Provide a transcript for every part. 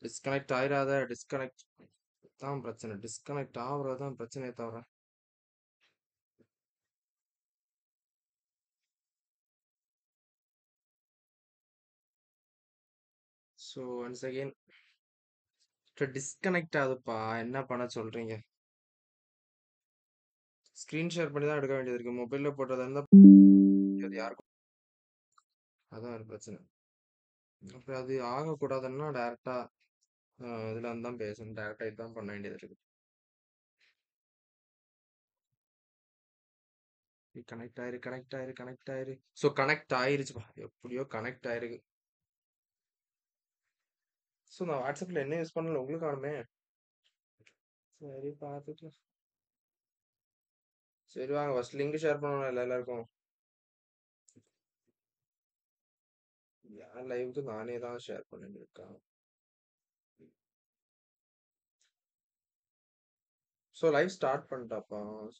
Disconnect ஆயிராத. Disconnect தான் பிரச்சனை. Disconnect ஆவுறது தான் பிரச்சனையே தவிர ஸோ ஒன்ஸ் அகைன் டிஸ்கனெக்ட் ஆகுதுப்பா. என்ன பண்ண சொல்றீங்க? ஸ்க்ரீன் ஷேர் பண்ணி தான் எடுக்க வேண்டியது இருக்கு. மொபைல்ல போட்டதா இருந்தா அது யாருக்கும் அதான் ஒரு பிரச்சனை. அப்ப அது ஆகக்கூடாதுன்னா டைரக்ட்டா அ இதுல இருந்து தான் பேசணும். டைரக்ட்டா இதான் பண்ண வேண்டியது இருக்கு. கனெக்ட் ஆயிரு, கனெக்ட் ஆயிரு, கனெக்ட் ஆயிரு. ஸோ கனெக்ட் ஆயிருச்சுப்பா. எப்படியோ கனெக்ட் ஆயிருக்கு. ஸோ நான் WhatsAppல என்ன யூஸ் பண்ணல உங்களுக்கு காணுமே. சரி பார்த்துக்கலாம். சரி வாங்க ஃபர்ஸ்ட் லிங்க் ஷேர் பண்ணணும்ல எல்லாருக்கும். என் லைவ்க்கு நானே தான் ஷேர் பண்ணிட்டு இருக்கேன். ஸோ லைவ் ஸ்டார்ட் பண்ணிட்டாப்பா.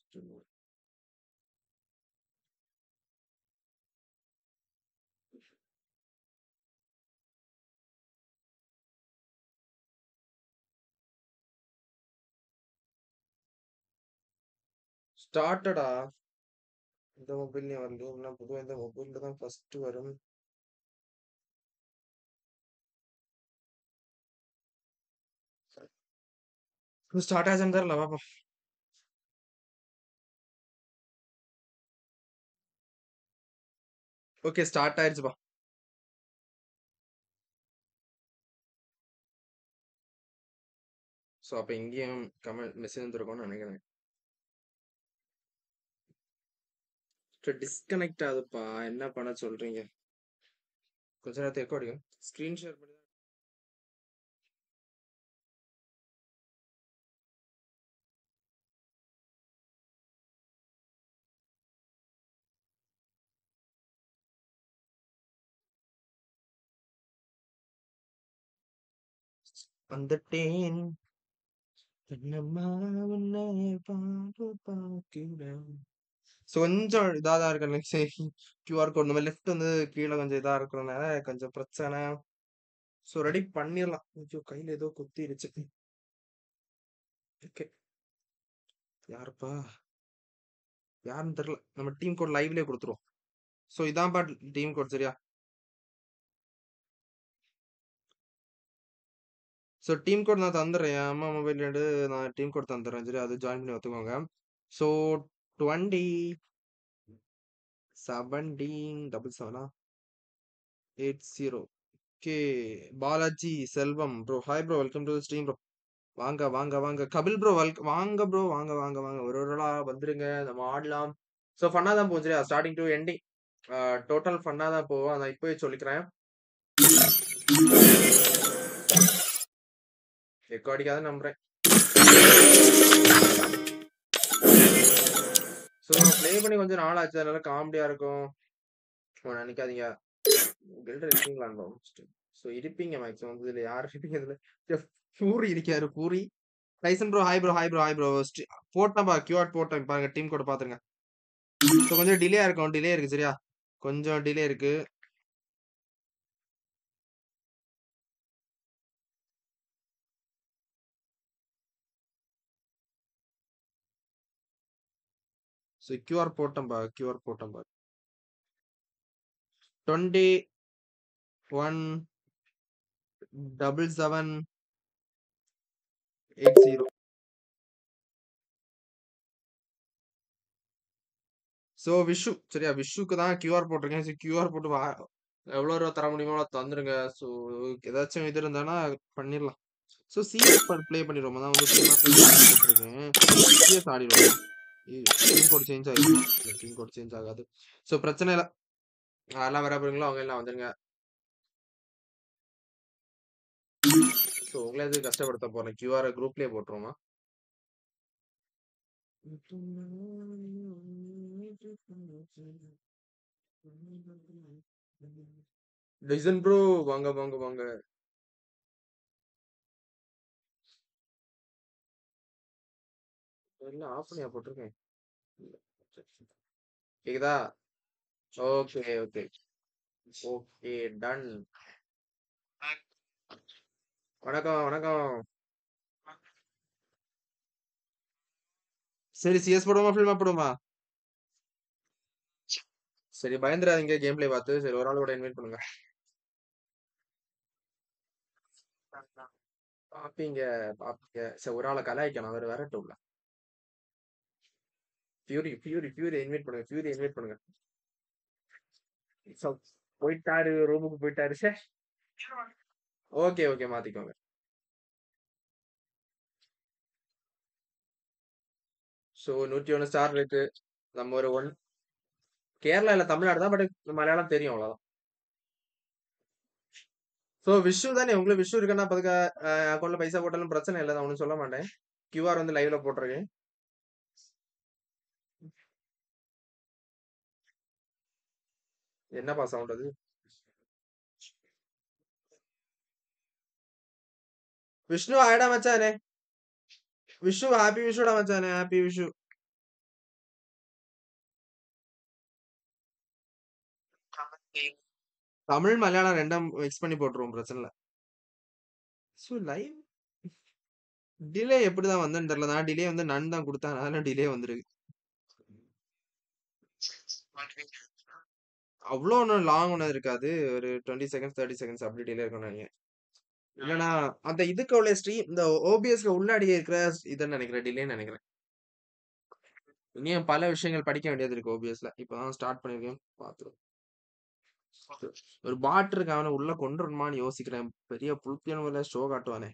ஸ்டார்ட்டடா. இந்த மொபைல்லயும் வரலையே. என்ன பொதுவா இந்த மொபைல்ல தான் ஃபர்ஸ்ட் வரும். ஸ்டார்ட் ஆச்சான்னு தெரியல பாப்போம். Okay start ஆயிருச்சுப்பா. ஸோ அப்ப இங்கேயும் கமெண்ட் மெசேஜ் வந்திருக்கும்னு நினைக்கிறேன். டிஸ்கனெக்ட் ஆகுதுப்பா. என்ன பண்ண சொல்றீங்க? கொஞ்ச நேரத்துல எக்கோ அடிக்கும். ஸ்க்ரீன் ஷேர் பண்ணி தான் வந்துட்டேன். என்னம்மா உன்னை பார்க்க பார்க்கிறேன். ஸோ கொஞ்சம் இதா தான் இருக்கு. சரி கியூஆர் கோட் இந்த மாதிரி லெஃப்ட் வந்து கீழ கொஞ்சம் இதா இருக்கிறதுனால கொஞ்சம் பிரச்சனை. ஸோ ரெடி பண்ணிரலாம். ஐயோ! கையில ஏதோ குத்திருச்சு. ஓகே. யாருப்பா? யாருன்னு தெரியல. நம்ம டீம் கோட் லைவ்லயே குடுத்துருவோம். ஸோ இதான்ப்பா டீம் கோட் சரியா? ஸோ டீம் கோட் நான் தந்துடுறேன். என் அம்மா மொபைல்லேருந்து நான் டீம் கோட் தந்துடுறேன். சரியா? அது ஜாயின் பண்ணி வச்சுக்கோங்க. ஸோ 20 17 டபுள் செவனா? 80 okay. Balaji Selvam bro. Hi bro. Welcome to the stream bro. வாங்க, வாங்க, வாங்க. கபில் ப்ரோ வெல்க் வாங்க ப்ரோ. வாங்க, வாங்க, வாங்க. ஒரு ஒரு ஆளா வந்துருங்க. நம்ம ஆடலாம். ஸோ ஃபன்னா தான் போகும் சரியா? Starting to ending. A total ஃபன்னா தான் போகும். அத இப்பவே சொல்லிக்கிறேன். எக்கோ அடிக்காதுன்னு நம்புறேன். ஸோ ப்ளே பண்ணி கொஞ்சம் நாள் ஆச்சு. அதனால காமெடியா இருக்கும். ஒண்ணும் நினைக்காதீங்க. கில்ட்ல இருக்கீங்களான்னு ப்ரோ. ஸோ இருப்பீங்க மேக்ஸிமம். இதுல யார் இருப்பீங்க இதுல? பூரி இருக்காரு Puri. Tyson bro hi bro, hi bro, hi bro. ஸ்ட் போட்டேன்ப்பா. கியூஆர் போட்டேன். பாருங்க டீம் கோட பாத்துருங்க. ஸோ கொஞ்சம் டிலே இருக்கும். டிலே இருக்கு சரியா? கொஞ்சம் டிலே இருக்கு. ஸோ கியூஆர் போட்டேன்பா. கியூஆர் போட்டேன்பா. 20 1 டபுள் செவன் 80 ஸோ விஷு சரியா? விஷுக்கு தான் கியூஆர் போட்டிருக்கேன். ஸோ கியூஆர் போட்டு வா எவ்வளோ ரூவா தர முடியுமோ அவ்வளோ தந்துருங்க. ஸோ ஏதாச்சும் இது இருந்ததுன்னா பண்ணிரலாம். ஸோ சிஎஸ் ப ப்ளே பண்ணிருவோமா? நான் வந்து போட்டிருக்கேன். சிஎஸ் ஆடிருவோமா? டீம் கோட் சேஞ்ச் ஆயிருமா? இல்ல டீம் கோட் சேஞ்ச் ஆகாது. ஸோ பிரச்சனை இல்ல. யாரெல்லாம் வர போறீங்களோ அவங்க எல்லாம் வந்துருங்க. ஸோ உங்கள எதுக்கு கஷ்டப்படுத்த போறேன். கியூஆர குரூப்லயே போட்டுருவோமா? டிசன் ப்ரோ வாங்க, வாங்க, வாங்க. எல்லாம் ஆஃப் பண்ணியா போட்டிருக்கேன்? கேக்குதா? Okay, okay. Okay done. வணக்கம், வணக்கம். சரி சிஎஸ் போடுவோமா? ஃபில்மா போடுவோமா? சரி பயந்துராதீங்க கேம் பிளே பார்த்து. சரி ஒரு ஆள் கூட இன்வைட் பண்ணுங்க. பாப்பீங்க, பாப்பீங்க. சரி ஒரு ஆள கலாய்க்கணும். அவரு வரட்டும்ல. ஃபியூரி, ஃபியூரி, ஃபியூரி இன்வைட் பண்ணுங்க. ஃபியூரி இன்வைட் பண்ணுங்க. சோ போயிட்டாரு. ரூமுக்கு போயிட்டாரு. ச்சே! Okay, okay. மாத்திக்கோங்க. ஸோ 101 ஸ்டார் இருக்கு. நம்ம ஒரு 1 கேரளா இல்ல தமிழ்நாடு தான். பட் மலையாளம் தெரியும் அவ்வளவுதான். ஸோ விஷு தானே உங்களுக்கு விஷு இருக்குன்னா அப்ப அதுக்கு அ அக்கவுண்ட்ல பைசா போட்டாலும் பிரச்சனை இல்ல. நான் ஒண்ணும் சொல்ல மாட்டேன். கியூஆர் வந்து லைவ்ல போட்டுருக்கேன். என்னப்பா சவுண்ட் அது? விஷ்ணு ஆயிடா மச்சானே. விஷு ஹாப்பி விஷுடா மச்சானே. ஹாப்பி விஷு. தமிழ், மலையாளம் 2ம் மிக்ஸ் பண்ணி போட்டுருவோம். பிரச்சனை இல்ல. ஸோ லைவ் டிலே எப்படிதான் வந்ததுன்னு தெரியல. நான் டிலே வந்து நன் தான் குடுத்தேன். அதனால டிலே வந்திருக்கு. அவ்ளோ ஒண்ணும் லாங் ஒண்ணும் இருக்காது. ஒரு 20 செகண்ட்ஸ், 30 செகண்ட்ஸ் அப்படி டிலே இருக்கும்னு நெனைக்கிறேன். இல்லன்னா அந்த இதுக்கு உள்ள ஸ்ட்ரீம் இந்த ஓபிஎஸ்க்கு உள்ளாடியே இருக்கிற இதுன்னு நெனைக்கிறேன். டிலேன்னு நெனைக்கிறேன். இனியும் பல விஷயங்கள் படிக்க வேண்டியது இருக்கு ஓபிஎஸ்ல. இப்பதான் ஸ்டார்ட் பண்ணியிருக்கேன். பார்த்துருவோம். ஒரு பாட் இருக்கு. அவன உள்ள கொண்டுறணுமான்னு யோசிக்கிறேன். பெரிய புல்பியான முறையில ஷோ காட்டுவானே.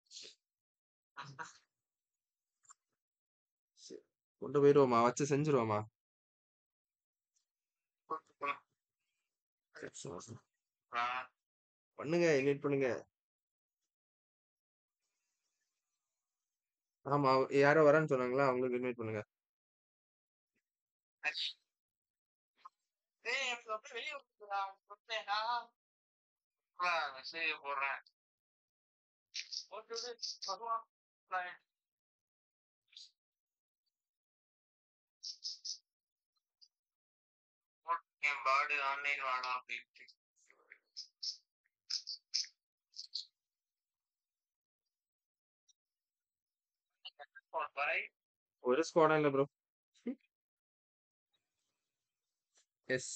சரி. கொண்டு போயிருவோமா? வச்சு செஞ்சுருவோமா? பண்ணுங்க. இன்வைட் பண்ணுங்க. ஆமா. யாரோ வரேன்னு சொன்னாங்களா? அவங்களுக்கு இன்வைட் பண்ணுங்க. டேய் எனக்கு அப்படியே வெளிய வந்துடா. சொன்னேனா? ஆ சரி போடுறேன். Okay okay. பகவான். நான் என் பாடு ஆன்லைன் வாடா அப்படின்ட்டு. பாய். ஒரு ஸ்குவாடும் இல்ல ப்ரோ. எஸ்.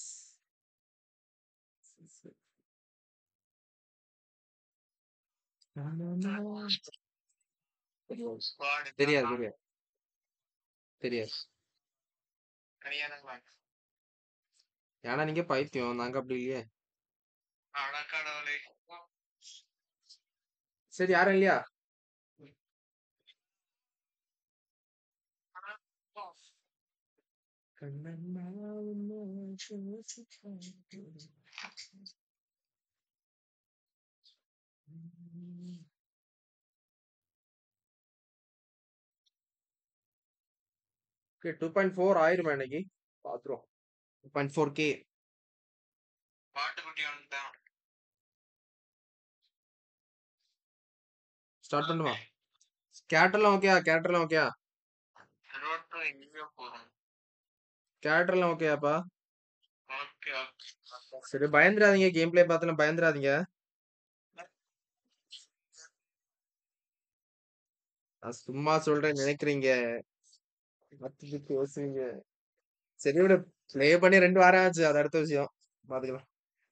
ஸ்குவாட் தெரியாது, தெரியாது. தெரியாது. கல்யாணம் ஏன்னா நீங்க பைத்தியம். நாங்க அப்படி இல்லையே. அட கடவுளே. சரி யாரும் இல்லையா? ஓகே 2.4 ஆயிருமா இன்னைக்கு? பாத்துருவோம். 2.4 கே. பாட்டுக்குட்டி வந்துட்டான். ஸ்டார்ட் பண்ணுமா? கேரக்டர்லாம் ஓகேயா? கேரக்டர்லாம் ஓகேயா? ரோட் டு எங்கேயோ போறோம். கேரக்டர்லாம் ஓகேயாப்பா? Okay okay. சரி பயந்துராதீங்க. கேம் பிளே பார்த்துலாம் பயந்துராதீங்க. நான் சும்மா சொல்றேன் நினைக்கிறீங்க. மத்தது பேசுவீங்க. சரி விடு. ப்ளே பண்ணி 2 வாரம் ஆச்சு. அது அடுத்த விஷயம். பாத்துக்கலாம்.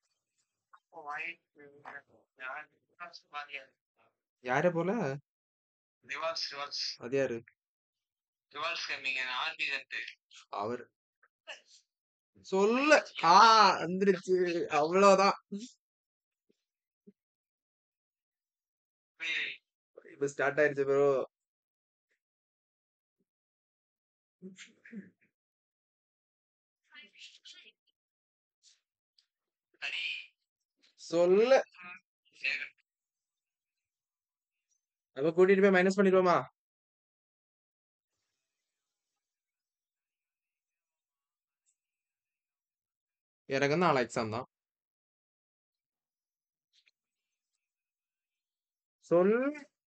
யார போல? ரிவால்ஸ் ரிவால்ஸ் அது யாரு? ரிவால்ஸ் கம்மிங்க ஆர்பி தட்டு அவரு. சொல்லு. ஆ வந்துருச்சு. அவ்வளவுதான். இப்ப ஸ்டார்ட் ஆயிருச்சு ப்ரோ. அடி சொல்லு. நம்ம கூட்டிட்டு போய் மைனஸ் பண்ணிடுவோமா? எனக்கு வந்து நாளை எக்ஸாம் தான். சொல்லு.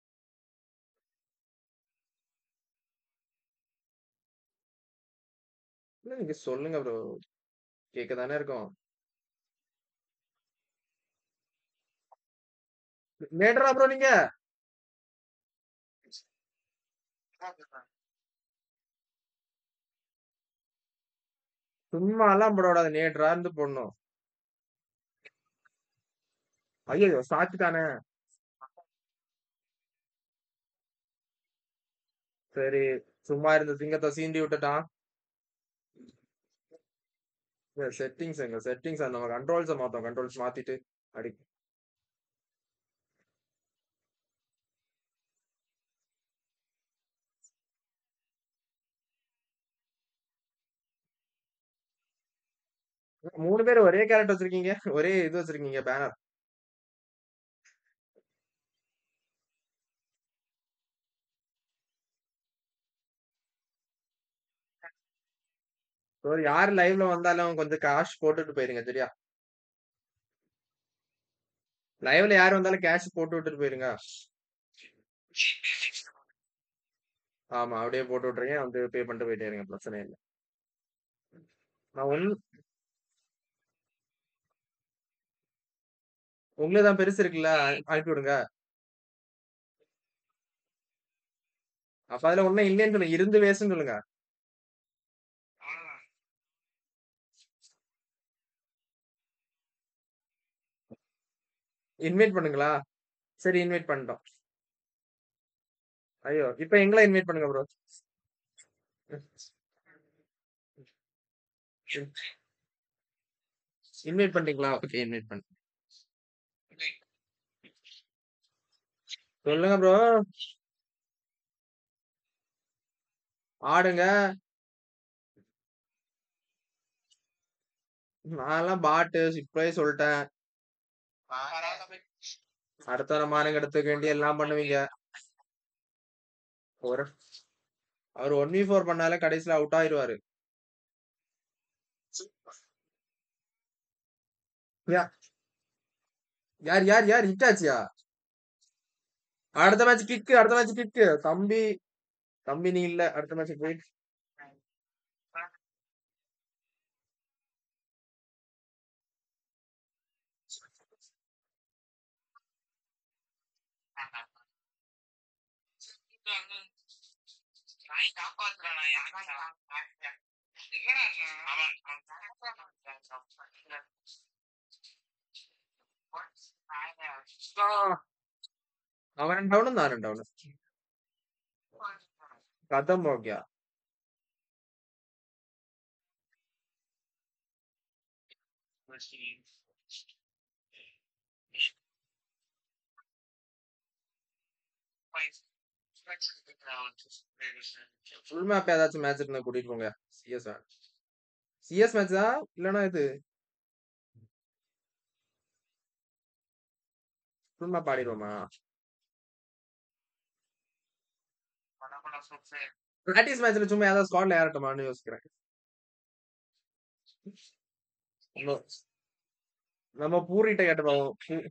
இல்ல நீங்க சொல்லுங்க ப்ரோ. கேட்க தானே இருக்கோம். மேடரா ப்ரோ நீங்க? சும்மா எல்லாம் போடக்கூடாது நேட்ரா இருந்து போடணும் ஐயோ சாச்சு தானே சரி சும்மா இருந்த சிங்கத்தை சீண்டி விட்டுட்டான் செட்டிங்ஸ் எங்க செட்டிங்ஸ் நம்ம கண்ட்ரோல்ஸை மாத்தோம் கண்ட்ரோல்ஸ் மாத்திட்டு அடி மூணு பேர் ஒரே கேரக்டர் வச்சிருக்கீங்க ஒரே இது வச்சிருக்கீங்க பேனர் யார் லைவ்ல வந்தாலும் கொஞ்சம் காஷ் போட்டுட்டு போயிருங்க சரியா லைவ்ல யார் வந்தாலும் கேஷ் போட்டு விட்டுட்டு போயிருங்க ஆமா அப்படியே போட்டு விட்டுருங்க வந்து பே பண்ணிட்டு போயிட்டே இருங்க பிரச்சனை இல்லை நான் ஒன்னு உங்களுக்கு தான் பெருசு இருக்குல்ல அனு- அனுப்பி விடுங்க அப்ப அதுல ஒண்ணும் இல்லைன்னு சொல்லுங்க இருந்து வேஸ்ட்னு சொல்லுங்க இன்வைட் பண்ணுங்களா சரி இன்வைட் பண்ணிட்டோம் ஐயோ இப்ப எங்களை இன்வைட் பண்ணுங்க ப்ரோ இன்வைட் பண்ணிட்டீங்களா ஓகே இன்வைட் பண்ண சொல்லுங்க ப்ரோ ஆடுங்க நான்லாம் பாட்டு இப்பவே சொல்லிட்டேன் அடுத்த வாரம் மானுங்க எடுத்துக்க வேண்டிய எல்லாம் பண்ணுவீங்க ஒரு அவர் ஒன் வி ஃபோர் பண்ணாலே கடைசியில அவுட் ஆயிருவாரு யா- யார் யார் யார் ஹிட் ஆச்சியா அடுத்த மேட்ச் கிக்கு அடுத்த மேட்ச் கிக்கு தம்பி தம்பி நீ இல்ல அடுத்த மேட்ச் போய் நாய் காப்பாத்துறானா யாரா அவன் അവൻ ഡൗണും നാനും ഡൗൺ खत्म हो गया ஃபுல் மேப் ஏதாச்சும் மேட்ச் இருந்தா கூட்டிட்டு போங்க சிஎஸ் சிஎஸ் மேட்சா இல்லனா இது ஃபுல் மேப் ஆடிடுவோமா பிராக்டிஸ் மேட்ச்ல சும்மா ஏதாவது ஸ்குவாட்ல ஏறட்டுமான்னு யோசிக்கிறேன் நம்ம- நம்ம பூரிட்ட கேட்டு போவோம் பூ-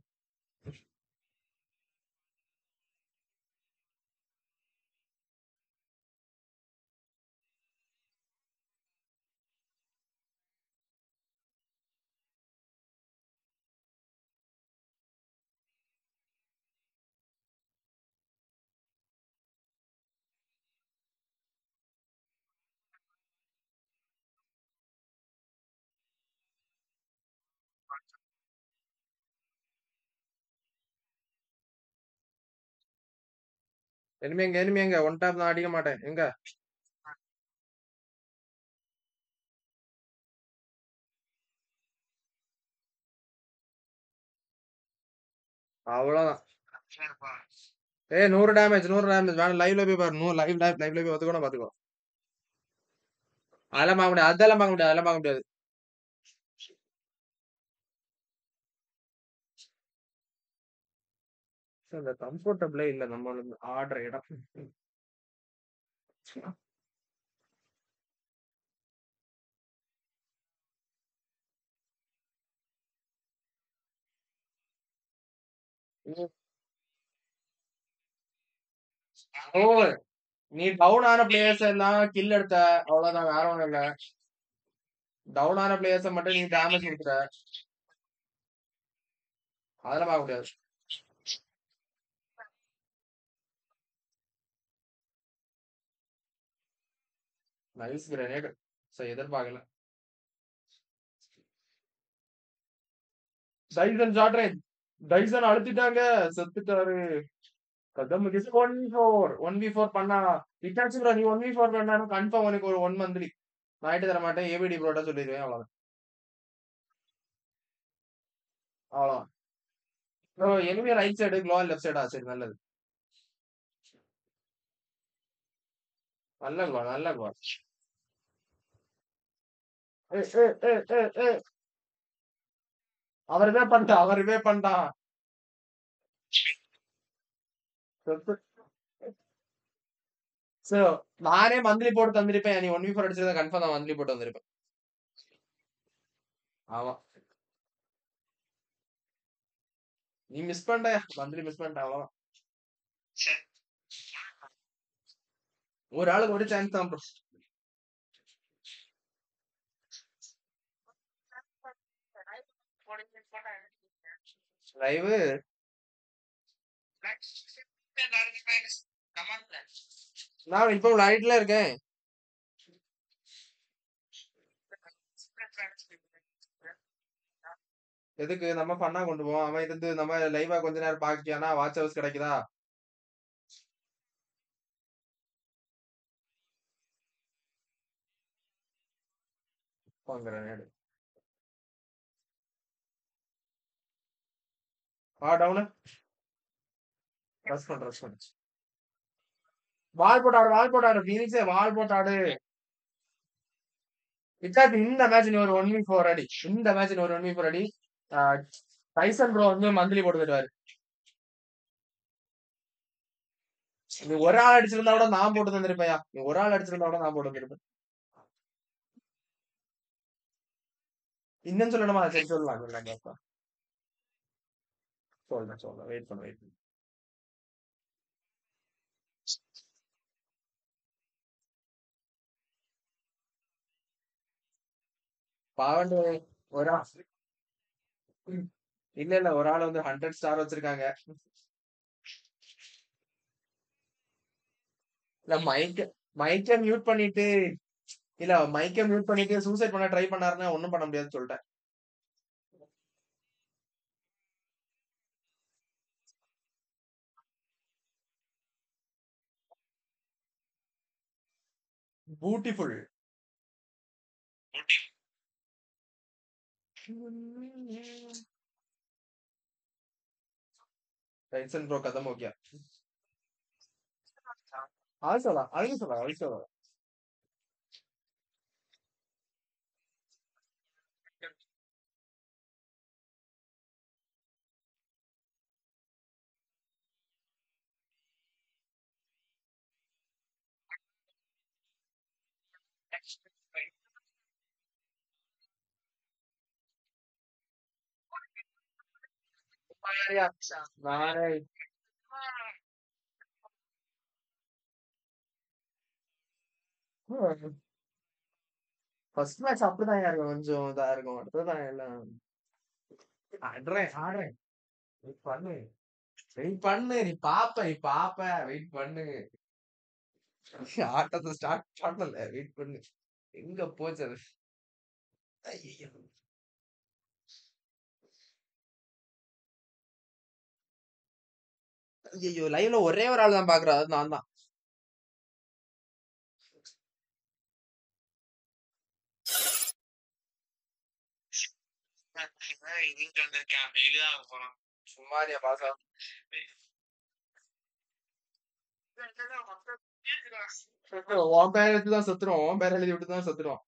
enemy எங்க enemy எங்க ஒன் டாப் நான் அடிக்க மாட்டேன் எங்க அவ்வளவுதான் ஏய் நூறு டேமேஜ் நூறு டேமேஜ் வேணும் லைவ்ல போய் பாரு நூறு லைவ் லைவ் லைவ்ல போய் ஒத்துக்கணும் பாத்துக்கோ அதெல்லாம் பார்க்க முடியாது அதெல்லாம் பார்க்க முடியாது அதெல்லாம் பார்க்க முடியாது இந்த கம்ஃபர்டபிளே இல்ல நம்ம ஆடுற இடம் ஓ நீ டவுன் ஆன பிளேயர்ஸ் எல்லாம் கில் எடுத்த அவ்வளவுதான் வேற ஒண்ணும் இல்ல டவுன் ஆன பிளேயர்ஸ் மட்டும் நீ டேமேஜ் கொடுத்துட்ட அதெல்லாம் பார்க்க முடியாது நைஸ் கிரனேட் சோ எதிர்பார்க்கல டைசன் ஷாட்ரே டைசன் அழுத்திட்டாங்க செத்துட்டாரு கதம் one four one v four பண்ணா இட்டாச்சு ப்ரோ நீ ஒன் வி ஃபோர் பண்ணாலும் கன்ஃபார்ம் உனக்கு ஒரு ஒன் மந்த்லி நான் ஆயிட்டு தர மாட்டேன் ஏபிடி ப்ரோட்டா சொல்லிடுவேன் அவ்வளவுதான் அவ்வளவுதான் ப்ரோ எனிமே ரைட் சைடு க்ளோவல் லெஃப்ட் சைடா சரி நல்லது நல்ல க்ளோ நல்ல க்ளோ ஏ ஏ ஏ ஏ ஏ அவருவே பண்ணிட்டா அவருவே பண்ணிட்டா சோ நானே மந்த்லி போட்டு தந்திருப்பேன் நீ ஒன் வீக் ஃபோர் அடிச்சிருந்தா கன்ஃபார்ம் தான் மந்த்லி போட்டு வந்திருப்பேன் ஆமா நீ மிஸ் பண்ணிட்ட மந்த்லி மிஸ் பண்ணிட்ட அவ்வளவுதான் ஒரு ஆளுக்கு ஒரு சான்ஸ் தான் bro. லைவ் நான் இப்போ லைட்ல இருக்கேன் எதுக்கு நம்ம பண்ணா கொண்டு போவோம் அவன் இருந்து நம்ம லைவா கொஞ்ச நேரம் பாக்கியானா வாட்ச் ஹவர்ஸ் கிடைக்குதா வாங்குறேன் ஆ டவுனு ரஷ் பண்ணு ரஷ் பண்ணு வால் போட்டாடு வால் போட்டாடு ஃபீனிக்ஸே வால் போட்டாடு இட்டாச்சு இந்த மேட்ச் நீ ஒரு ஒன் வீக் ஃபோர் அடி இந்த மேட்ச் நீ ஒரு ஒன் வீக் ஃபோர் அடி டைசன் ப்ரோ வந்து மந்த்லி போட்டு தருவாரு நீ ஒரு ஆள் அடிச்சிருந்தா கூட நான் போட்டு தந்திருப்பேயா நீ ஒரு ஆள் அடிச்சிருந்தா கூட நான் போட்டு தந்திருப்பேன் இன்னும் சொல்லணுமா சரி சொல்லலாம் சொல்லலாம் கேட்பா சொல்றேன் சொல்றேன் வெயிட் பண்ணு வெயிட் பண்ணு பாவண்டு ஒரு ஆள் இல்ல இல்ல ஒரு ஆள் வந்து ஹண்ட்ரட் ஸ்டார் வச்சிருக்காங்க இல்ல மைக்க மைக்க மியூட் பண்ணிட்டு இல்ல மைக்க மியூட் பண்ணிட்டு சூசைட் பண்ண ட்ரை பண்ணாருன்னா ஒண்ணும் பண்ண முடியாதுன்னு சொல்லிட்டேன் பியூட்டிஃபுல் டைசன் ப்ரோ கதம் ஓகே அது சொல்லலாம் அது சொல்லலாம் அது சொல்லலாம் நானே ஃபர்ஸ்ட் மேட்ச் அப்படிதான் இருக்கும் கொஞ்சம் இதா இருக்கும் அடுத்ததான் எல்லாம் ஆடுறேன் ஆடுறேன் வெயிட் பண்ணு வெயிட் பண்ணு நீ பாப்ப நீ பாப்ப வெயிட் பண்ணு ஆட்டத்தை ஸ்டார்ட் பண்ணல வெயிட் பண்ணு எங்க போச்சு அது ஐயையோ. ஐயோ லைவ்ல ஒரே ஒரு ஆள் தான் பாக்குறா அது நான் தான் இங்க வந்திருக்கேன் டெய்லி தான் போறோம் சும்மாரியா பாசா உன் பேர் எடுத்து தான் செத்துரும் உன் பேர் எழுதி விட்டு தான் செத்துரும்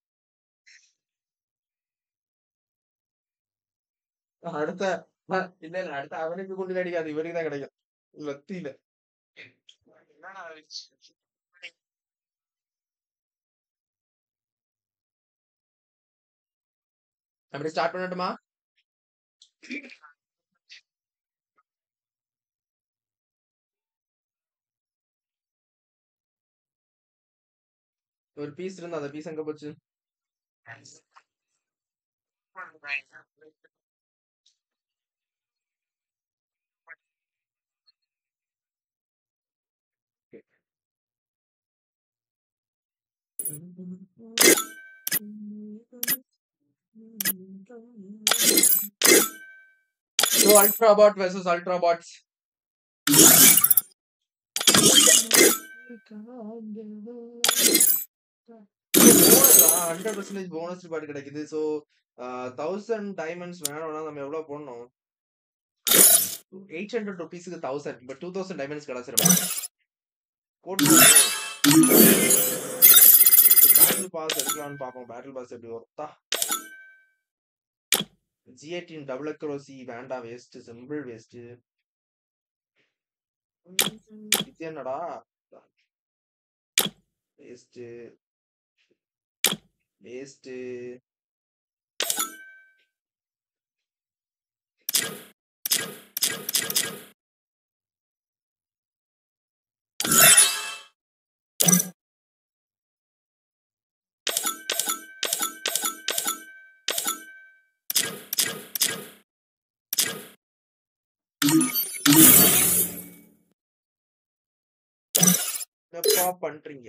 அடுத்த அஹ், இல்ல இல்ல அடுத்த அவனுக்கு குண்டு அடிக்காது இவருக்கு தான் கிடைக்கும் லத்தியில என்னடா ஆச்சு? அப்படி ஸ்டார்ட் பண்ணட்டுமா ஒரு பீஸ் இருந்தா அந்த பீஸ் எங்க போச்சு So Ultrabot versus Ultrabots. Hundred percentage bonus reward கிடைக்குது ஸோ தௌசண்ட் டைமண்ட்ஸ் வேணும்னா நம்ம எவ்வளோ போடணும் எயிட் ஹண்ட்ரட் ருபீஸுக்கு தௌசண்ட் இப்போ டூ தௌசண்ட் டைமண்ட்ஸ் கிடச்சிருப்பேன் போட்டு பேட்டில் பாஸ் எடுக்கலாம்னு பார்ப்போம் பேட்டில் பாஸ் எப்படி ஒர்த்தா ஜிஐடின் டபுள் அக்ரோசி வேண்டாம் வேஸ்ட் சிம்பிள் வேஸ்ட் இது என்னடா வேஸ்ட் வேஸ்ட் என்னப்பா பண்றீங்க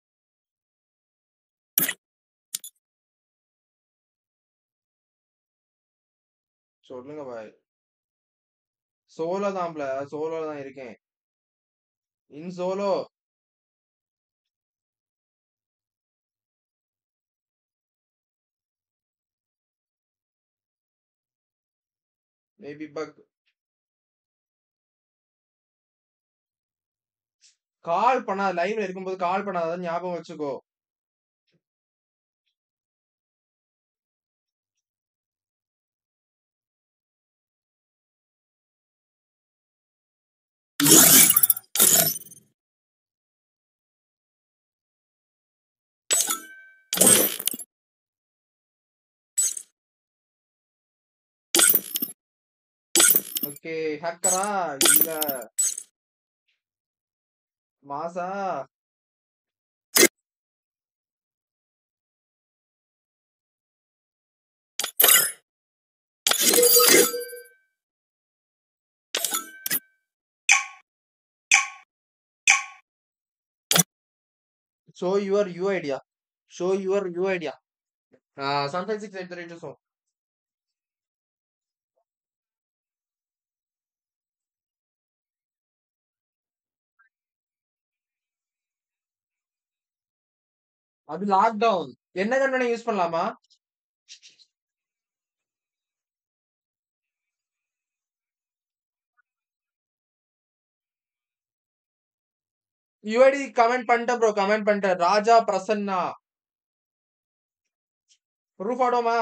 சொல்லுங்க பாய் சோலோ தான்ப்ல சோலோ தான் இருக்கேன் in solo maybe bug call பண்ணாத லைவ்ல இருக்கும்போது கால் பண்ணாத ஞாபகம் வச்சுக்கோ ஓகே ஹேக்கரா இல்ல மாசா show your u idea show your u idea uh sunfive six eight three two so அது லாக்டவுன் என்ன கண்ணனை யூஸ் பண்ணலாமா யுஐடி கமெண்ட் பண்ணிட்டேன் ப்ரோ கமெண்ட் பண்ணிட்டேன் ராஜா பிரசன்னா ப்ரூஃப் ஆடோமா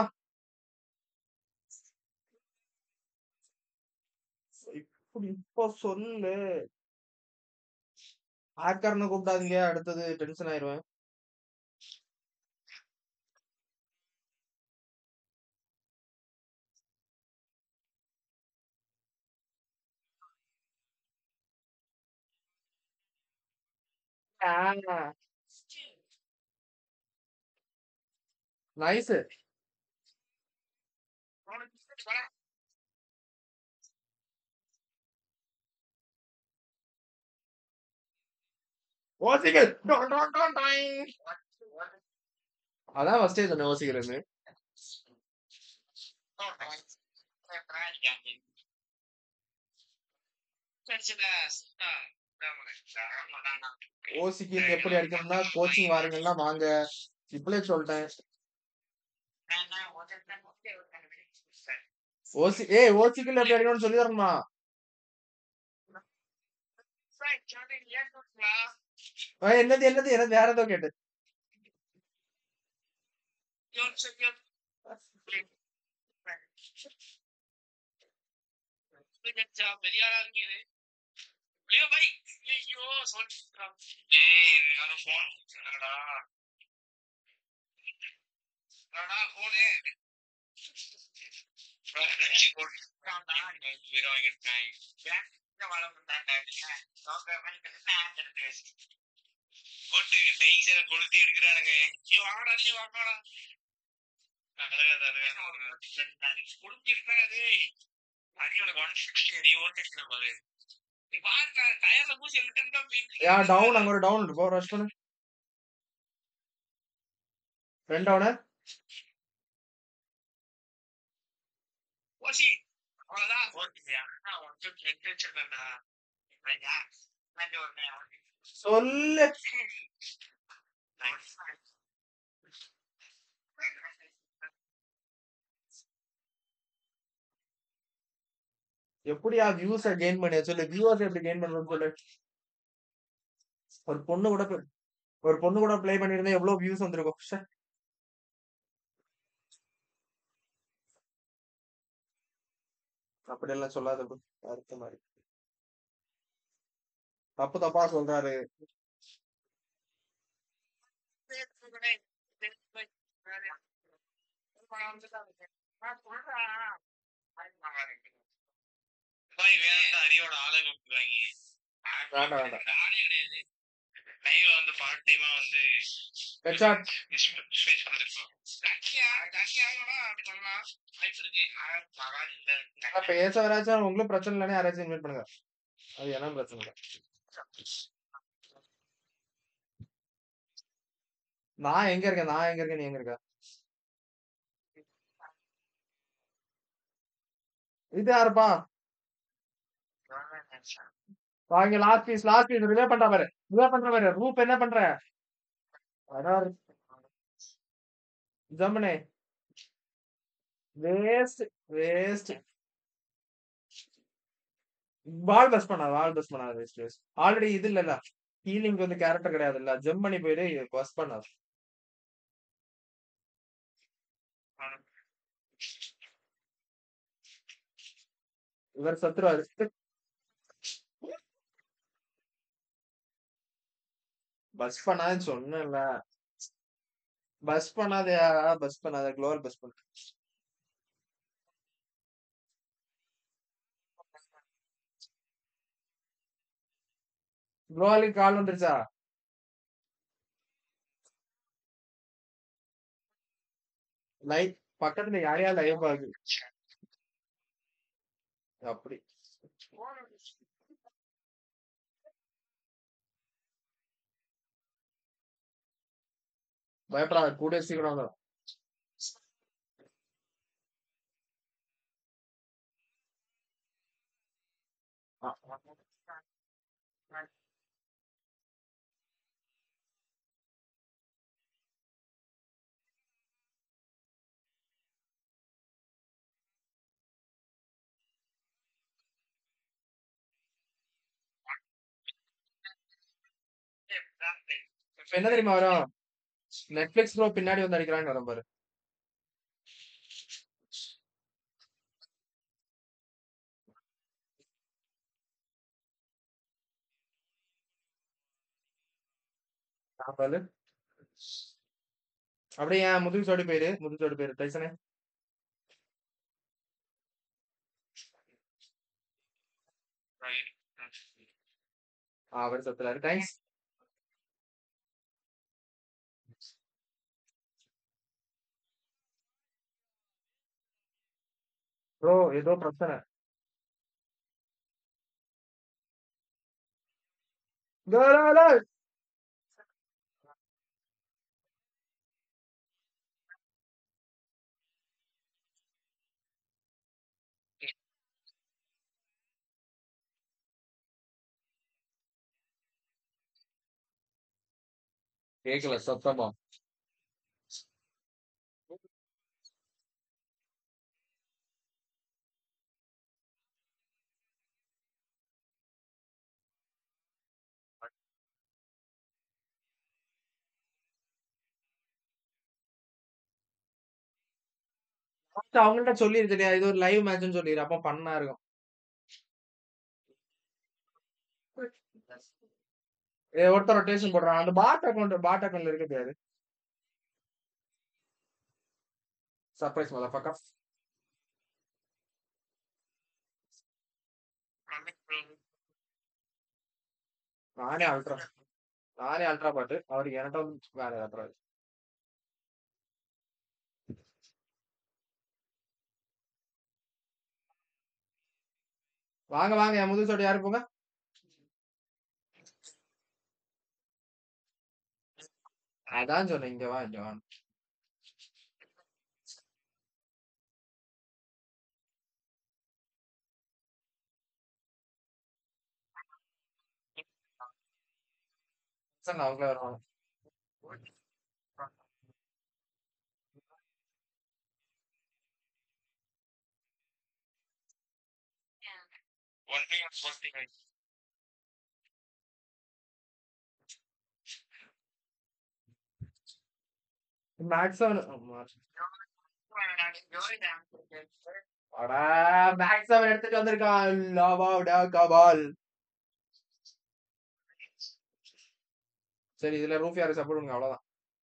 இப்படி இப்போ சொல்லு ஹேக்கர்னு கூப்பிடாதீங்க அடுத்தது டென்ஷன் ஆயிருவேன் நைஸ் ஓசிக்கல் அதான் ஃபர்ஸ்டே சொன்னேன் ஓசிக்கிறேன்னு ஓசிக்கு எப்படி அடிக்கணும்னா கோச்சிங் வாருங்கன்னா வாங்க இப்பளே சொல்லிட்டேன் ஓசி ஏய் ஓசிக்கல் எப்படி அடிக்கணும்னு சொல்லி தரணுமா ஏய், என்னது என்னது என்னது வேற ஏதோ கேட்டு பெரியாரா இருக்குது ஐயோ பை ஐயோ சொல்லிட்டான் ஏய் யாரும் போன் என்னடா என்னடா போனே போட்டு டெய்ஸரை கொளுத்தி எடுக்கிறானுங்க ஐயோ வாங்கடா நீ வாங்கடா கொளுத்தி எடுக்கிறாரு அடியோட ஒன் சிக்ஸ்டி நீ ஓட்டு பாரு நீ பாருங்க டயர்ல பூசி எடுத்துட்டா யா டவுன் அங்க ஒரு டவுன் போ ரஷ் பண்ணு ரெண்டு டவுனு ஓசி அவ்வளவுதான் ஓகேயா நான் ஒன்று ரெண்டு வச்சிருக்கேன்டா ரைட்டா ரெண்டு ஒண்ணு சொல்லு நைஸ் எப்படியா வியூஸ கெயின் பண்ணியா சொல்லு வியூவர்ஸ் எப்படி கெயின் பண்றதுன்னு சொல்லு ஒரு பொண்ணு கூட பே- ஒரு பொண்ணு கூட ப்ளே பண்ணிருந்தா எவ்வளவு வியூஸ் வந்திருக்கும் ச்சே. அப்படியெல்லாம் சொல்லாத bro. அடுத்த மாதிரி தப்பு தப்பா சொல்றாரு அரியோட ஆளை கூப்பிடுவாங்க வேண்டாம் வேண்டாம் ஆளே கிடையாது லைவ்ல வந்து பார்ட் டைமா வந்து ஹெட்ஷாட் ஸ்பேஸ் பண்ணிருக்கோம் டக்கியா டக்கியாவோட அப்படி சொல்லலாம் வாய்ப்பு இருக்கு ஆனா பரவாயில்ல இந்த பேச வராச்சும் உங்களுக்கு பிரச்சனை இல்லைன்னா யாராச்சும் இன்வைட் பண்ணுங்க அது என்ன பிரச்சனை இல்லை நான் எங்க இருக்கேன் நான் எங்க இருக்கேன் நீ எங்க இருக்க இது யாருப்பா வாங்க லாஸ்ட் பீஸ் லாஸ்ட் பீஸ் ரிவே பண்ற பாரு ரிவே பண்ற பாரு ரூப் என்ன பண்ற அடார் ஜம்னே வேஸ்ட் வேஸ்ட் வால் பஸ் பண்ணாத வால் பஸ் பண்ணாத வேஸ்ட் வேஸ்ட் ஆல்ரெடி இது இல்லல்ல ஹீலிங் வந்து கேரக்டர் கிடையாது இல்ல ஜம் பண்ணி போயிடு பஸ் பண்ணாத இவர் சத்துருவாரு பஸ் பண்ணாதுன்னு சொன்னேன்ல பஸ் பண்ணாதயா பஸ் பண்ணாத குளோவல் பஸ் பண்ண குளோவலுக்கு கால் வந்துருச்சா லைவ் பக்கத்துல யாரையா லைவ் பாக்கு அப்படி பயப்படாத கூட சீக்கிரம் வந்துடும் இப்ப என்ன தெரியுமா வரும் நெட்ஃபிளிக்ஸ் ப்ரோ பின்னாடி வந்து அடிக்கிறான்னு வரும் பாரு நான் பாரு அப்படியே என் முதுகு சோடி போயிரு முதுகு சோடி போயிரு டைசனே அவர் சத்துறாரு தேங்க்ஸ் ப்ரோ ஏதோ பிரச்சனை டேய், டேய், டேய். கேக்கல சத்தமா அவங்கள்ட்ட சொல்லிரு சரியா இது ஒரு லைவ் மேட்ச்னு சொல்லிரு அப்ப பண்ணா இருக்கும் ஏ ஒருத்தர் ரொட்டேஷன் போடுறான் அந்த பாட் அக்கௌண்ட் பாட் அக்கௌண்ட்ல இருக்கு பேரு சர்ப்ரைஸ் மதர் பக்கா நானே அல்ட்ரா நானே அல்ட்ரா பாட்டு அவருக்கு என்கிட்ட வந்து வேற ஏதாவது வாங்க வாங்க என் முது சோடு யாரு போங்க அதான் சொன்னேன் இங்க வா இங்க வா சரி அவங்களே வருவாங்க One minute forty nine. Max seven அடா மேக்ஸ் செவன் எடுத்துட்டு வந்திருக்கான் லாவாடா கபால் சரி இதுல ரூஃபியாருக்கு சப்போர்ட் பண்ணுங்க அவ்வளவுதான்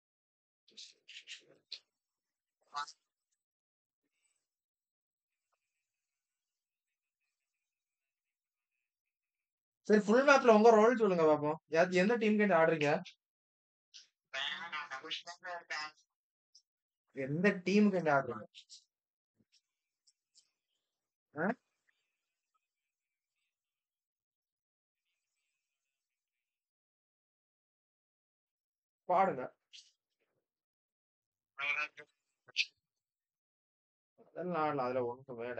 சரி ஃபுல் மேப்ல உங்க ரோல் சொல்லுங்க பாப்போம் யா- எந்த டீம் கிட்ட ஆடுறீங்க எந்த டீம் கிட்ட ஆடுறீங்க ஆ? பாடுங்க அதெல்லாம் ஆடலாம் அதுல ஒன்றும் வேட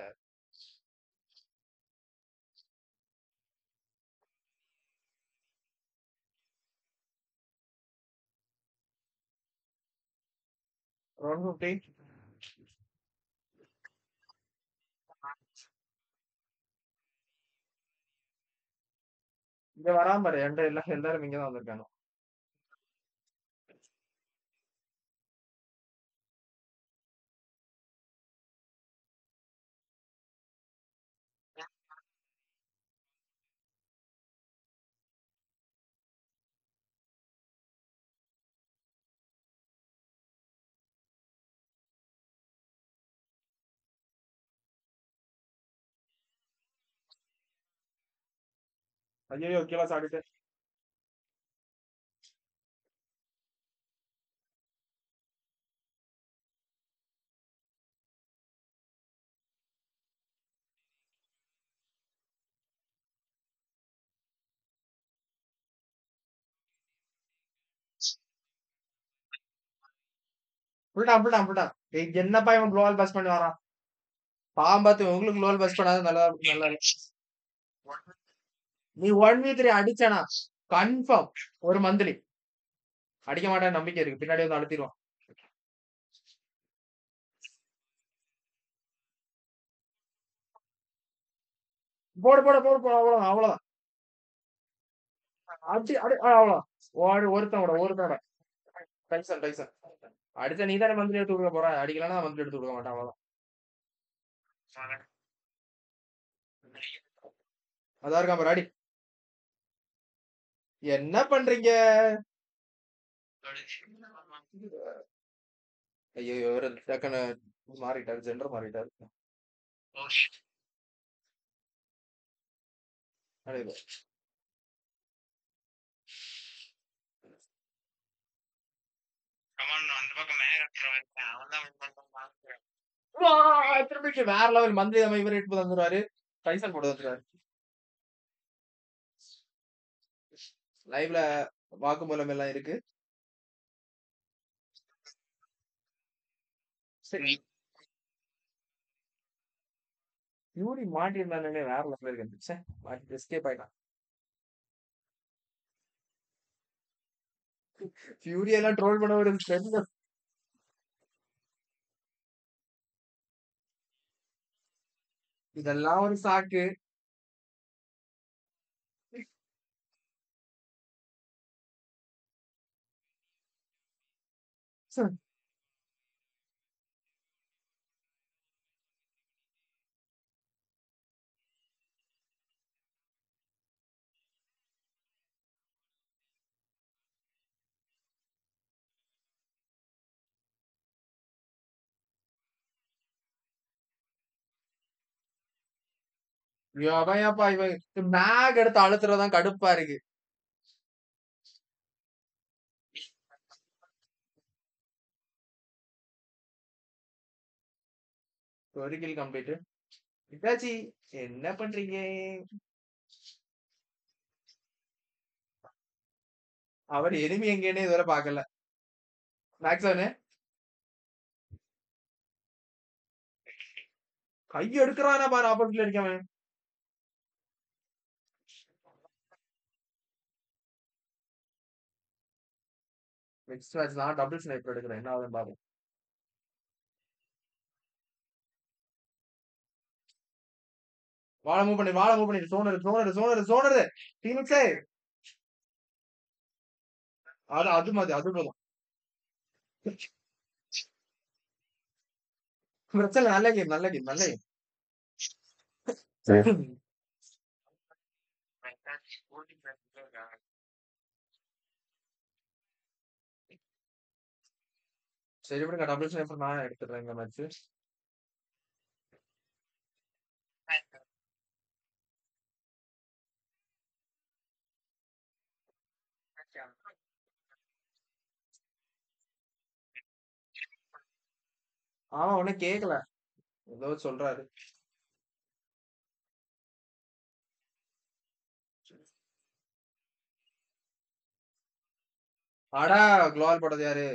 ஒன் ஃபிஃப்டி இங்க வராம பாரு என்கிட்ட எல்லாம் எல்லாரும் இங்கதான் வந்திருக்காங்க ஐயோ கீழே சாடிட்டு ஃபுல்டான் ஃபுல்டான் ஃபுல்டான் ஏய் என்னப்பா இவன் குளோவல் பஸ் பண்ணி வரான் பாம்பாத்து உங்களுக்கு குளோவல் பஸ் பண்ணாத நல்லா நல்லா நீ ஒன் வீ த்ரீ அடிச்சனா கன்ஃபார்ம் ஒரு மந்த்லி அடிக்க மாட்டேன் நம்பிக்கை இருக்கு பின்னாடி வந்து அழுத்திடுவான் போடு போடு போடு போடு அவ்வளவுதான் அவ்வளவுதான் அடி அடி ஆ, அவ்வளவுதான் ஒரு ஒருத்தன் கூட ஒருத்தன் கூட டைசன் டைசன் அடிச்சா நீ தானே மந்த்லி எடுத்து கொடுக்க போற அடிக்கலன்னா மந்த்லி எடுத்து கொடுக்க மாட்டான் அவ்வளவுதான் அதான் இருக்கான் பாரு அடி என்ன பண்றீங்க ஐயோ இவர் டக்குன்னு மாறிட்டாரு ஜெண்டர் மாறிட்டாரு அடே இதோ. கமான் அந்த பக்கம் மேகத்துல வச்சேன் அவன் தான் வா, திரும்பிட்டு வேற லெவல் மந்த்லி நம்ம இவர் எடுத்து வந்துருவாரு டைசன் போட்டு வந்துருவாரு லைவ்ல வாக்குமூலம் எல்லாம் இருக்கு சரி யூரி மாட்டியிருந்தானே வேற லெவல் இருக்கு ச்சே மாட்டி எஸ்கேப் ஆயிட்டான் ஃபியூரி எல்லாம் ட்ரோல் பண்ண ஒரு ஃப்ரெண்ட் இதெல்லாம் ஒரு சாக்கு ச்சே. எவன் ஏப்பா இவன் மேக் எடுத்து அழுத்துறதுதான் கடுப்பா இருக்கு ஒரு கில் கம்ப்ளீட் இட்டாச்சி என்ன பண்றீங்க அவர் எனிமி எங்கேன்னு இதுவரை பார்க்கல மேக்ஸவனு கை எடுக்கிறானா பாரு ஆப்போசிட்ல இருக்கவன் நெக்ஸ்ட் மேட்ச் நான் டபுள் ஸ்னைப்பர் எடுக்கிறேன் என்ன ஆகுதுன்னு பாப்போம் வாழ மூவ் பண்ணி வாழ மூவ் பண்ணி சோனர் சோனர் சோனர் சோனர் டீமிக்ஸே அது அது மாதிரி அது போதும் பிரச்சனை நல்ல கேம் நல்ல கேம் நல்ல கேம் சரி விடுங்க டபுள் ஸ்னைப்பர் நான் எடுத்துறேன் இந்த மேட்ச் ஆமா ஒன்னும் கேக்கல ஏதோ சொல்றாரு அடா குளோவால் போட்டது யாரு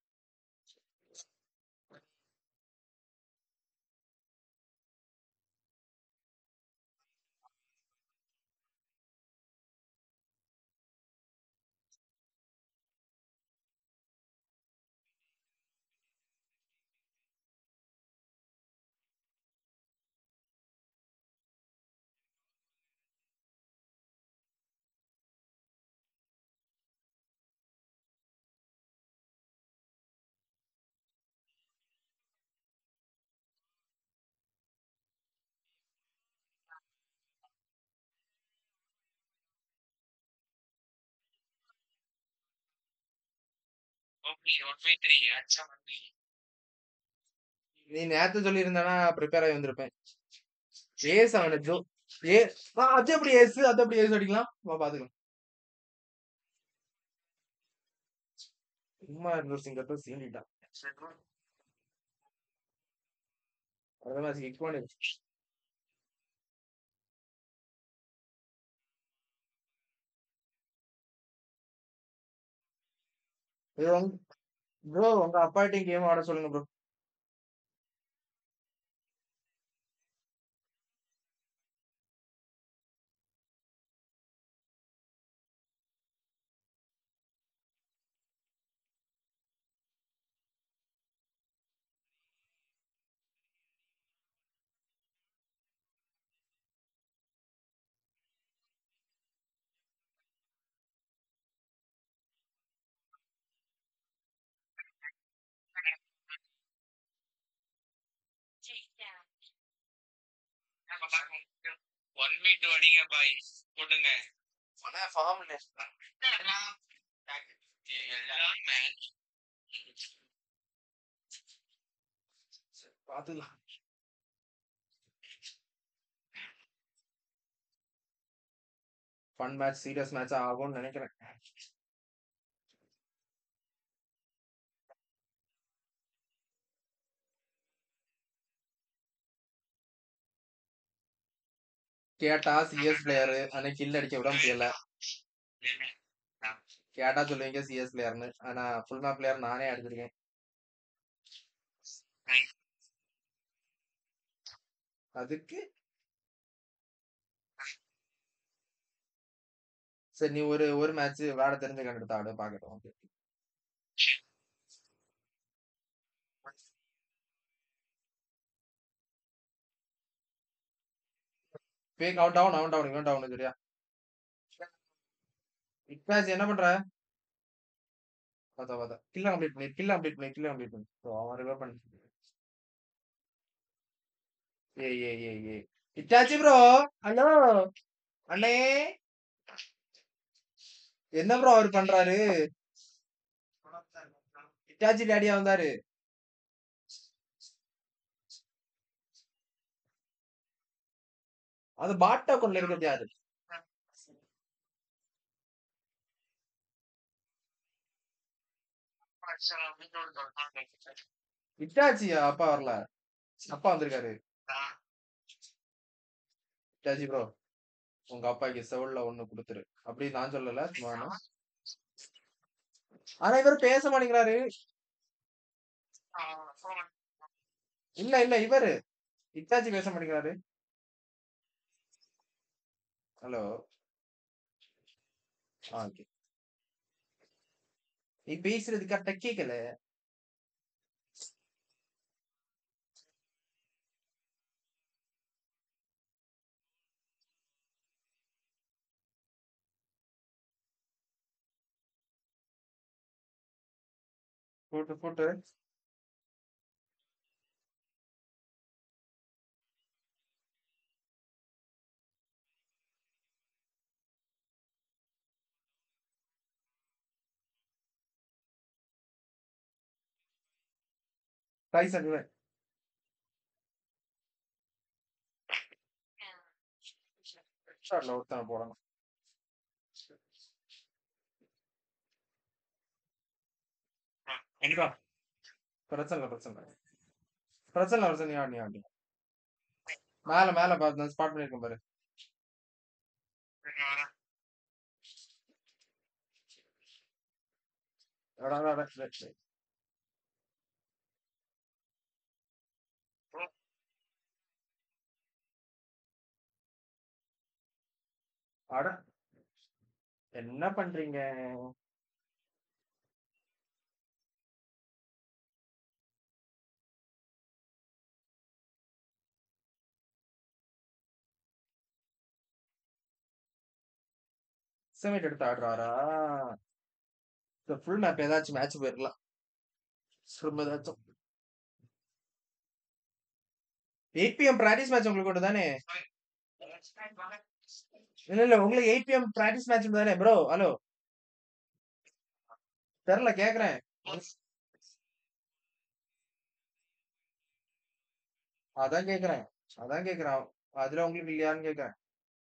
நீ நேத்து சொல்லியிருந்தானா ப்ரிப்பேர் ஆகி வந்திருப்பேன் ஏஸ் அவன ஜோ ஏ ஆ, அது எப்படி ஏஸ் அது எப்படி ஏஸ் அடிக்கலாம் வா பாத்துக்கலாம் சும்மா இன்னொரு சிங்கத்தை சீண்டிட்டான் அடுத்த மேட்ச் கிக் பண்ணு ப்ரோ உங்க அப்பாட்டையும் கேம் ஆட சொல்லுங்க ப்ரோ ஒன் மீட் அடிங்க பாய் போட்டுங்க ஃபார்ம் எல்லாம் மேட்ச் பாத்துக்கலாம் ஃபன் மேட்ச் சீரியஸ் மேட்ச் ஆகும்னு நினைக்கிறேன் கேட்டா சிஎஸ் பிளேயரு அன்னைக்கு கில் அடிக்க விட முடியல கேட்டா சொல்லுவீங்க சிஎஸ் பிளேயர்னு ஆனா ஃபுல் மேப் பிளேயர் நானே அடிச்சிருக்கேன் அதுக்கு சரி நீ ஒரு ஒரு மேட்ச் விளையாட தெரிஞ்ச கண்டுட்டு ஆடு பாக்கட்டும் fake out down out down இவன் டவுன் சரியா இக்காஸ் என்ன பண்ற பார்த்தா பார்த்தா கில்ல கம்ப்ளீட் பண்ணி கில்ல கம்ப்ளீட் பண்ணி கில்ல கம்ப்ளீட் பண்ணி ஸோ அவன் ரிவர் பண்ணி ஏய் ஏய் ஏய் ஏய் இட்டாச்சி ப்ரோ ஹலோ அண்ணே என்ன ப்ரோ அவர் பண்றாரு இட்டாச்சி டேடியா வந்தாரு அது பாட் அக்கௌண்ட்ல இருக்கிறது யாரு இட்டாச்சியா அப்பா வரல அப்பா வந்திருக்காரு இட்டாச்சி ப்ரோ உங்க அப்பாக்கு செவல்ல ஒண்ணு கொடுத்துரு அப்படி நான் சொல்லல சும்மா நான். ஆனா இவர் பேச மாட்டேங்கிறாரு இல்ல இல்ல இவரு இட்டாச்சி பேச மாட்டேங்கிறாரு ஹலோ ஓகே நீ பேசுறது கரெக்டா கேக்கல போட்டு போட்டு டைசன் இவன் ஷாட்ல ஒருத்தன் போடணும் கண்டிப்பா பிரச்சனை இல்ல பிரச்சனை இல்ல பிரச்சனை இல்ல பிரச்சனை நீ ஆடு நீ ஆடு மேல மேல பாரு நான் ஸ்பாட் பண்ணிருக்கேன் பாரு அடா, அடா, அடா, ரைட், ரைட். அட என்ன பண்றீங்க செமிட் எடுத்து ஆடுறாரா ஃபுல் மேப் ஏதாச்சும் மேட்ச் போயிருக்கலாம் ரொம்ப ஏதாச்சும் எயிட் பிஎம் பிராக்டிஸ் மேட்ச் உங்களுக்கு ஒன்று தானே இல்ல இல்ல உங்களுக்கு எயிட் பிஎம் பிராக்டிஸ் மேட்ச் தானே ப்ரோ ஹலோ தெரியல கேக்குறேன் அதான் கேக்குறேன் அதான் கேக்குறேன் அதுல உங்களுக்கு இல்லையான்னு கேக்குறேன்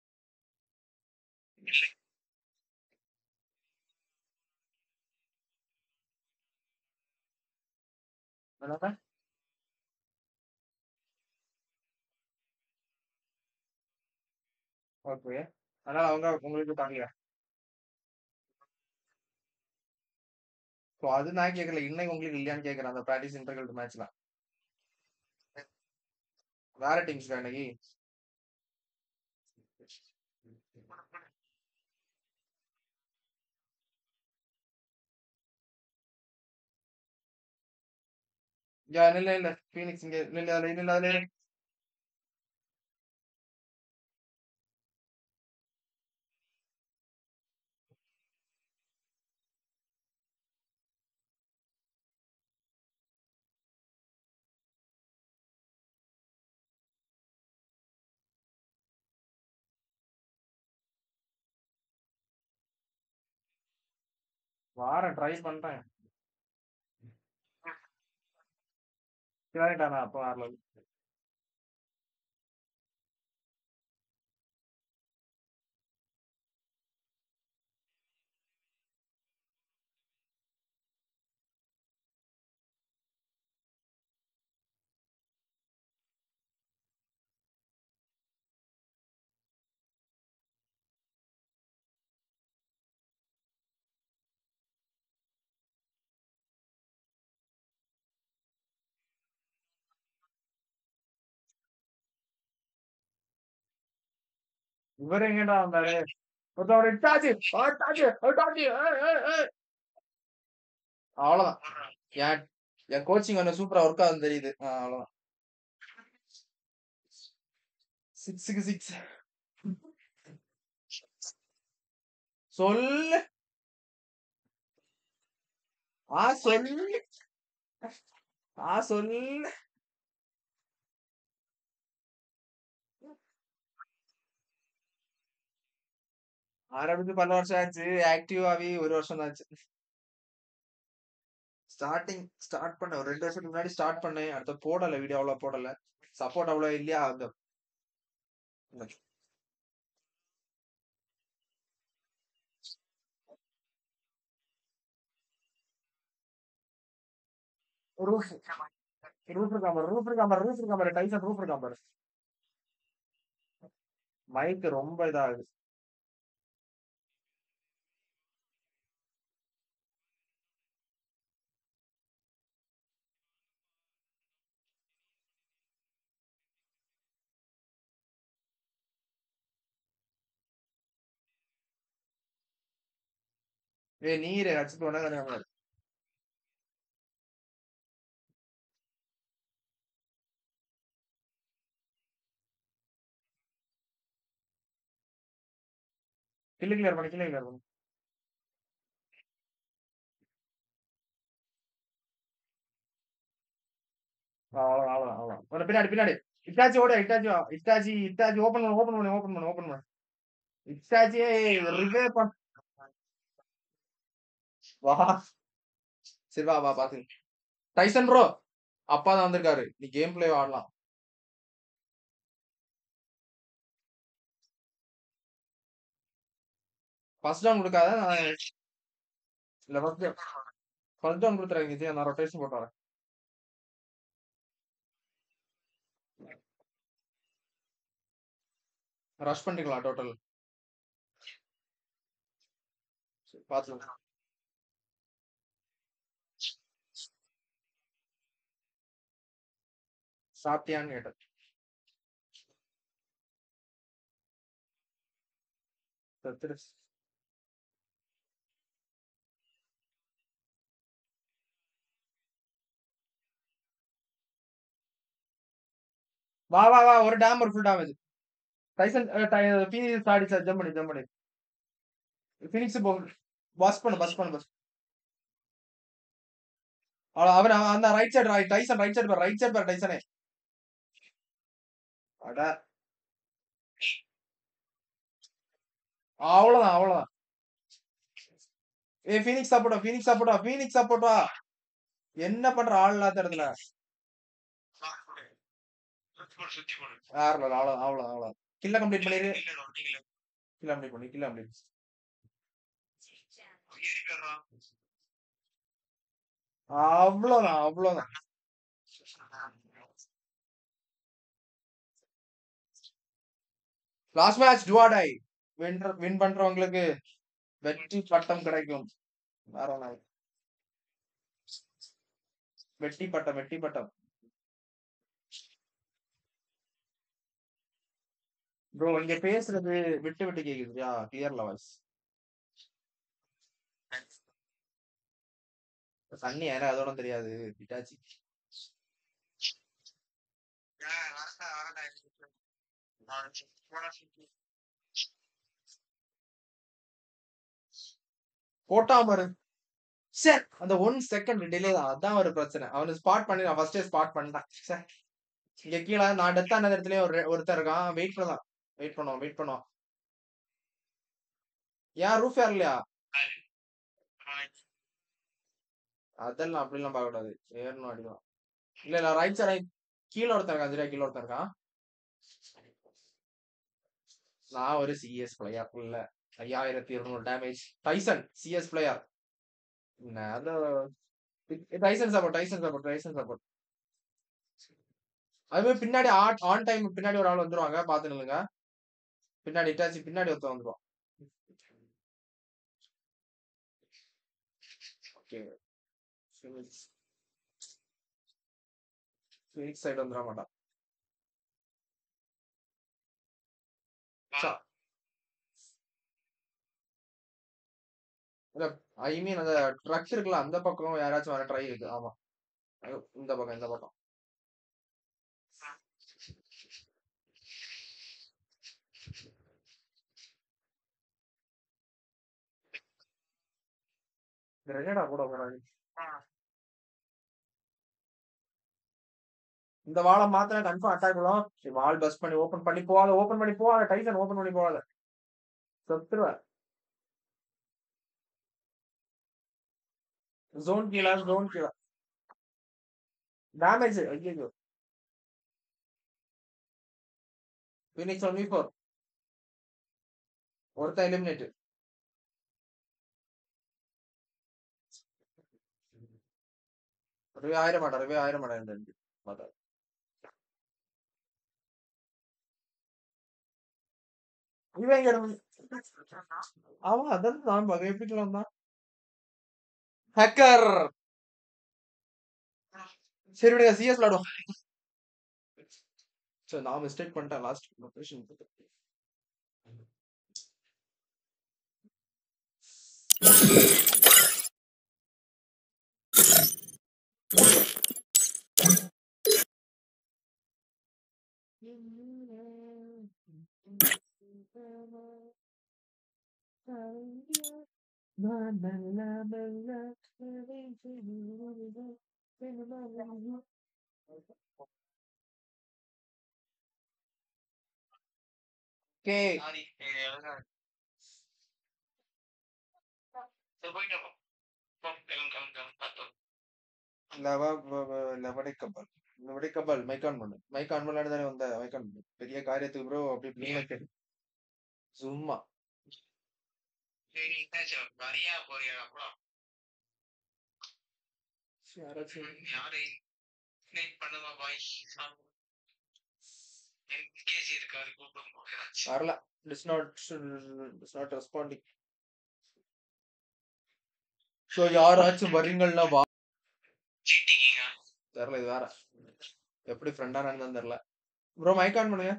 என்னப்பா ஓகே அதனால அவங்க உங்களுக்கு தாங்கலையா ஸோ அது நான் கேட்கல இன்னைக்கு உங்களுக்கு இல்லையான்னு கேட்கறேன் அந்த ப்ராக்டிஸ் இன்டர்கல் மேட்ச்லாம் வேற டீம்ஸ் இன்னைக்கு யா இல்ல இல்ல ஃபீனிக்ஸ் இங்க இல்ல இல்ல அதுல இல்ல அதுல வாரேன் ட்ரை பண்றேன் சரிட்டானா அப்போ வரல இவர் எங்கடா வந்தாரு ஒருத்தவங்க இட்டாச்சு இட்டாச்சு இட்டாச்சு அவ்வளவுதான் என் என் கோச்சிங் ஒன்று சூப்பரா ஒர்க் ஆகுதுன்னு தெரியுது ஆ, அவ்வளவுதான் சிக்ஸுக்கு சிக்ஸ் சொல்லு ஆ சொல்லு ஆ சொல்லு ஆரம்பிச்சு பல வருஷம் ஆச்சு ஆக்டிவ் ஆகி ஒரு வருஷம் தான் ஆச்சு ஸ்டார்டிங் ஸ்டார்ட் பண்ண ஒரு ரெண்டு வருஷத்துக்கு முன்னாடி ஸ்டார்ட் பண்ணேன் அடுத்த போடல வீடியோ அவ்வளவு போடல சப்போர்ட் அவ்வளவு இல்லையா அந்த ரூஃப் ரூஃப் இருக்காம ரூஃப் இருக்காம ரூஃப் இருக்காம டைசன் ரூஃப் இருக்காம மைக் ரொம்ப இதாகுது ஏய் நீரு அடிச்சுட்டு உடனே கில்லு கிளியர் பண்ணு கில்லு கிளியர் பண்ணு அவ்வளோ அவ்வளோ அவ்வளோ ஒரு பின்னாடி பின்னாடி இட்டாச்சி ஓட இட்டாச்சி இட்டாச்சி இட்டாச்சி ஓப்பன் பண்ணு ஓப்பன் பண்ணு ஓப்பன் பண்ணு ஓப்பன் பண்ணு இட்டாச்சி ரிவே பண்ண வா சரி வா வா பாத்து டைசன் ப்ரோ அப்பா தான் வந்திருக்காரு நீ கேம் பிளே ஆடலாம் ஃபர்ஸ்ட் டவுன் கொடுக்காத நான் இல்ல ஃபர்ஸ்ட் ஃபர்ஸ்ட் டவுன் கொடுத்துறாங்க இது நான் ரொட்டேஷன் போட்டு வரேன் ரஷ் பண்ணிக்கலாம் டோட்டல் பார்த்து சாப்பிட்டியான்னு கேட்டேன் சத்துரு. வா வா வா ஒரு டேம் ஒரு ஃபுல் டேமேஜ் டைசன் ஃபீனிக்ஸ் ஆடி சார் ஜம்ப் பண்ணி ஜம்ப் பண்ணி ஃபீனிக்ஸ் போ பஸ் பண்ணு பஸ் பண்ணு பஸ் அவ்வளோ அவன் அவன் அந்த right side Tyson right side பாரு ரைட் சைடு பாரு டைசனே அட அவ்வளவுதான் அவ்வளவுதான் ஏ ஃபீனிக்ஸ் சப்போர்ட்டா ஃபீனிக்ஸ் சப்போர்ட்டா ஃபீனிக்ஸ் சப்போர்ட்டா என்ன பண்ற ஆள் இல்லாத இடத்துல சுத்தி போடு சுத்தி போடு யாரில் அவ்வளோ அவ்வளோ அவ்வளோ கில்ல கம்ப்ளீட் பண்ணிரு நீங்களே நீங்களே கில்ல கம்ப்ளீட் பண்ணி கில்ல கம்ப்ளீட் ஏறி போயிடுறான் அவ்வளவுதான் அவ்வளவுதான் லாஸ்ட் மேட்ச் டுவாடை வின் வின் பண்றவங்களுக்கு வெற்றி பட்டம் கிடைக்கும் வேற ஒண்ணு இல்ல. வெற்றி பட்டம் வெற்றி பட்டம் ப்ரோ இங்க பேசுறது விட்டு விட்டு கேக்குதுயா கிளியர்ல வாய்ஸ் தண்ணி யாரும் அதோட தெரியாது பிட்டாச்சி ஏன் லாஸ்டா வரடா நான் போடா சுத்தி போட்டா பாரு சார் அந்த ஒன் செகண்ட் டிலே தான் அதான் ஒரு பிரச்சனை அவனை ஸ்பாட் பண்ணி நான் ஃபர்ஸ்டே ஸ்பாட் பண்ணிட்டேன் சார் இங்க கீழே நான் டெத் ஆன இடத்துலயே ஒரு ஒருத்தர் இருக்கான் வெயிட் பண்ணலாம் வெயிட் பண்ணுவோம் வெயிட் பண்ணுவோம் ஏன் ரூஃப் யார் இல்லையா அதெல்லாம் அப்படிலாம் பார்க்க கூடாது ஏறணும் அடிக்கலாம் இல்ல இல்ல ரைட் சைடு கீழே ஒருத்தன் இருக்கான் சரியா கீழே ஒருத்தன் இருக்கான் நான் ஒரு சிஎஸ் பிளேயர் இல்ல ஐயாயிரத்தி இருநூறு damage Tyson CS player Tyson support Tyson support Tyson support அதுவே பின்னாடி ஆன் டைம் பின்னாடி ஒரு ஆள் வந்துருவாங்க பாத்து நில்லுங்க பின்னாடி இட்டாச்சி பின்னாடி ஒருத்தன் வந்துருவான் ஓகே ஃபினிக்ஸ் ஃபினிக்ஸ் சைடு வந்துட மாட்டான் சா- இல்ல ஐ மீன் அந்த ட்ரக் இருக்குல்ல அந்த பக்கம் யாராச்சும் வர ட்ரை இருக்கு ஆமா அது இந்த பக்கம் இந்த பக்கம் கிரனேடா கூட போறாங்க இந்த வாழை மாத்திரம் கன்ஃபார்ம் அட்டாக் விடும் சரி, வால் பஸ் பண்ணி ஓபன் பண்ணி போகாத ஓபன் பண்ணி போகாத டைசன் ஓபன் பண்ணி போகாத செத்துருவ ஜோன் கீழே ஜோன் கீழே டேமேஜ் ஐயோ பினிக்ஸ் ஒன் வி ஃபோர் ஒருத்தன் எலிமினேட் ரிவே ஆயிரம் மாட்டா ரிவே ஆயிரம் மாட்டா இந்த ரெண்டு மாட்டா இவன் எங்க இருந்து- அவன் அதான் நான் பார்க்க எப்படி வந்தான் ஹேக்கர் சரி விடுங்க சிஎஸ் விளாடுவோம் சரி நான் மிஸ்டேக் பண்ணிட்டேன் லாஸ்ட் லொகேஷன் ஓகே சாரி சரி போயிட்டு வா. போ, கிளம்பு, கிளம்பு, கிளம்பு, பார்த்து வா. லவ லவடை கப்பல் லவடை கப்பல் மைக் ஆன் பண்ணு மைக் ஆன் பண்ணலான்னு தானே வந்த மைக் ஆன் பண்ணு பெரிய காரியத்துக்கு ப்ரோ அப்படி இப்படி சும்மா சரி என்னாச்சு வரியா போறியா அப்புறம் யாராச்சும் யாரை இன்வைட் பண்ணுவா பாய் என்கேஜி இருக்காரு கூப்பிடும் போது ஏதாச்சும் வரல it's not it's not responding so யாராச்சும் வரீங்கள்னா வா சீட்டிங்க தெரியல இது வேற எப்படி ஃப்ரெண்டா நடந்தான்னு தெரியல ப்ரோ மைக் ஆன் பண்ணுங்க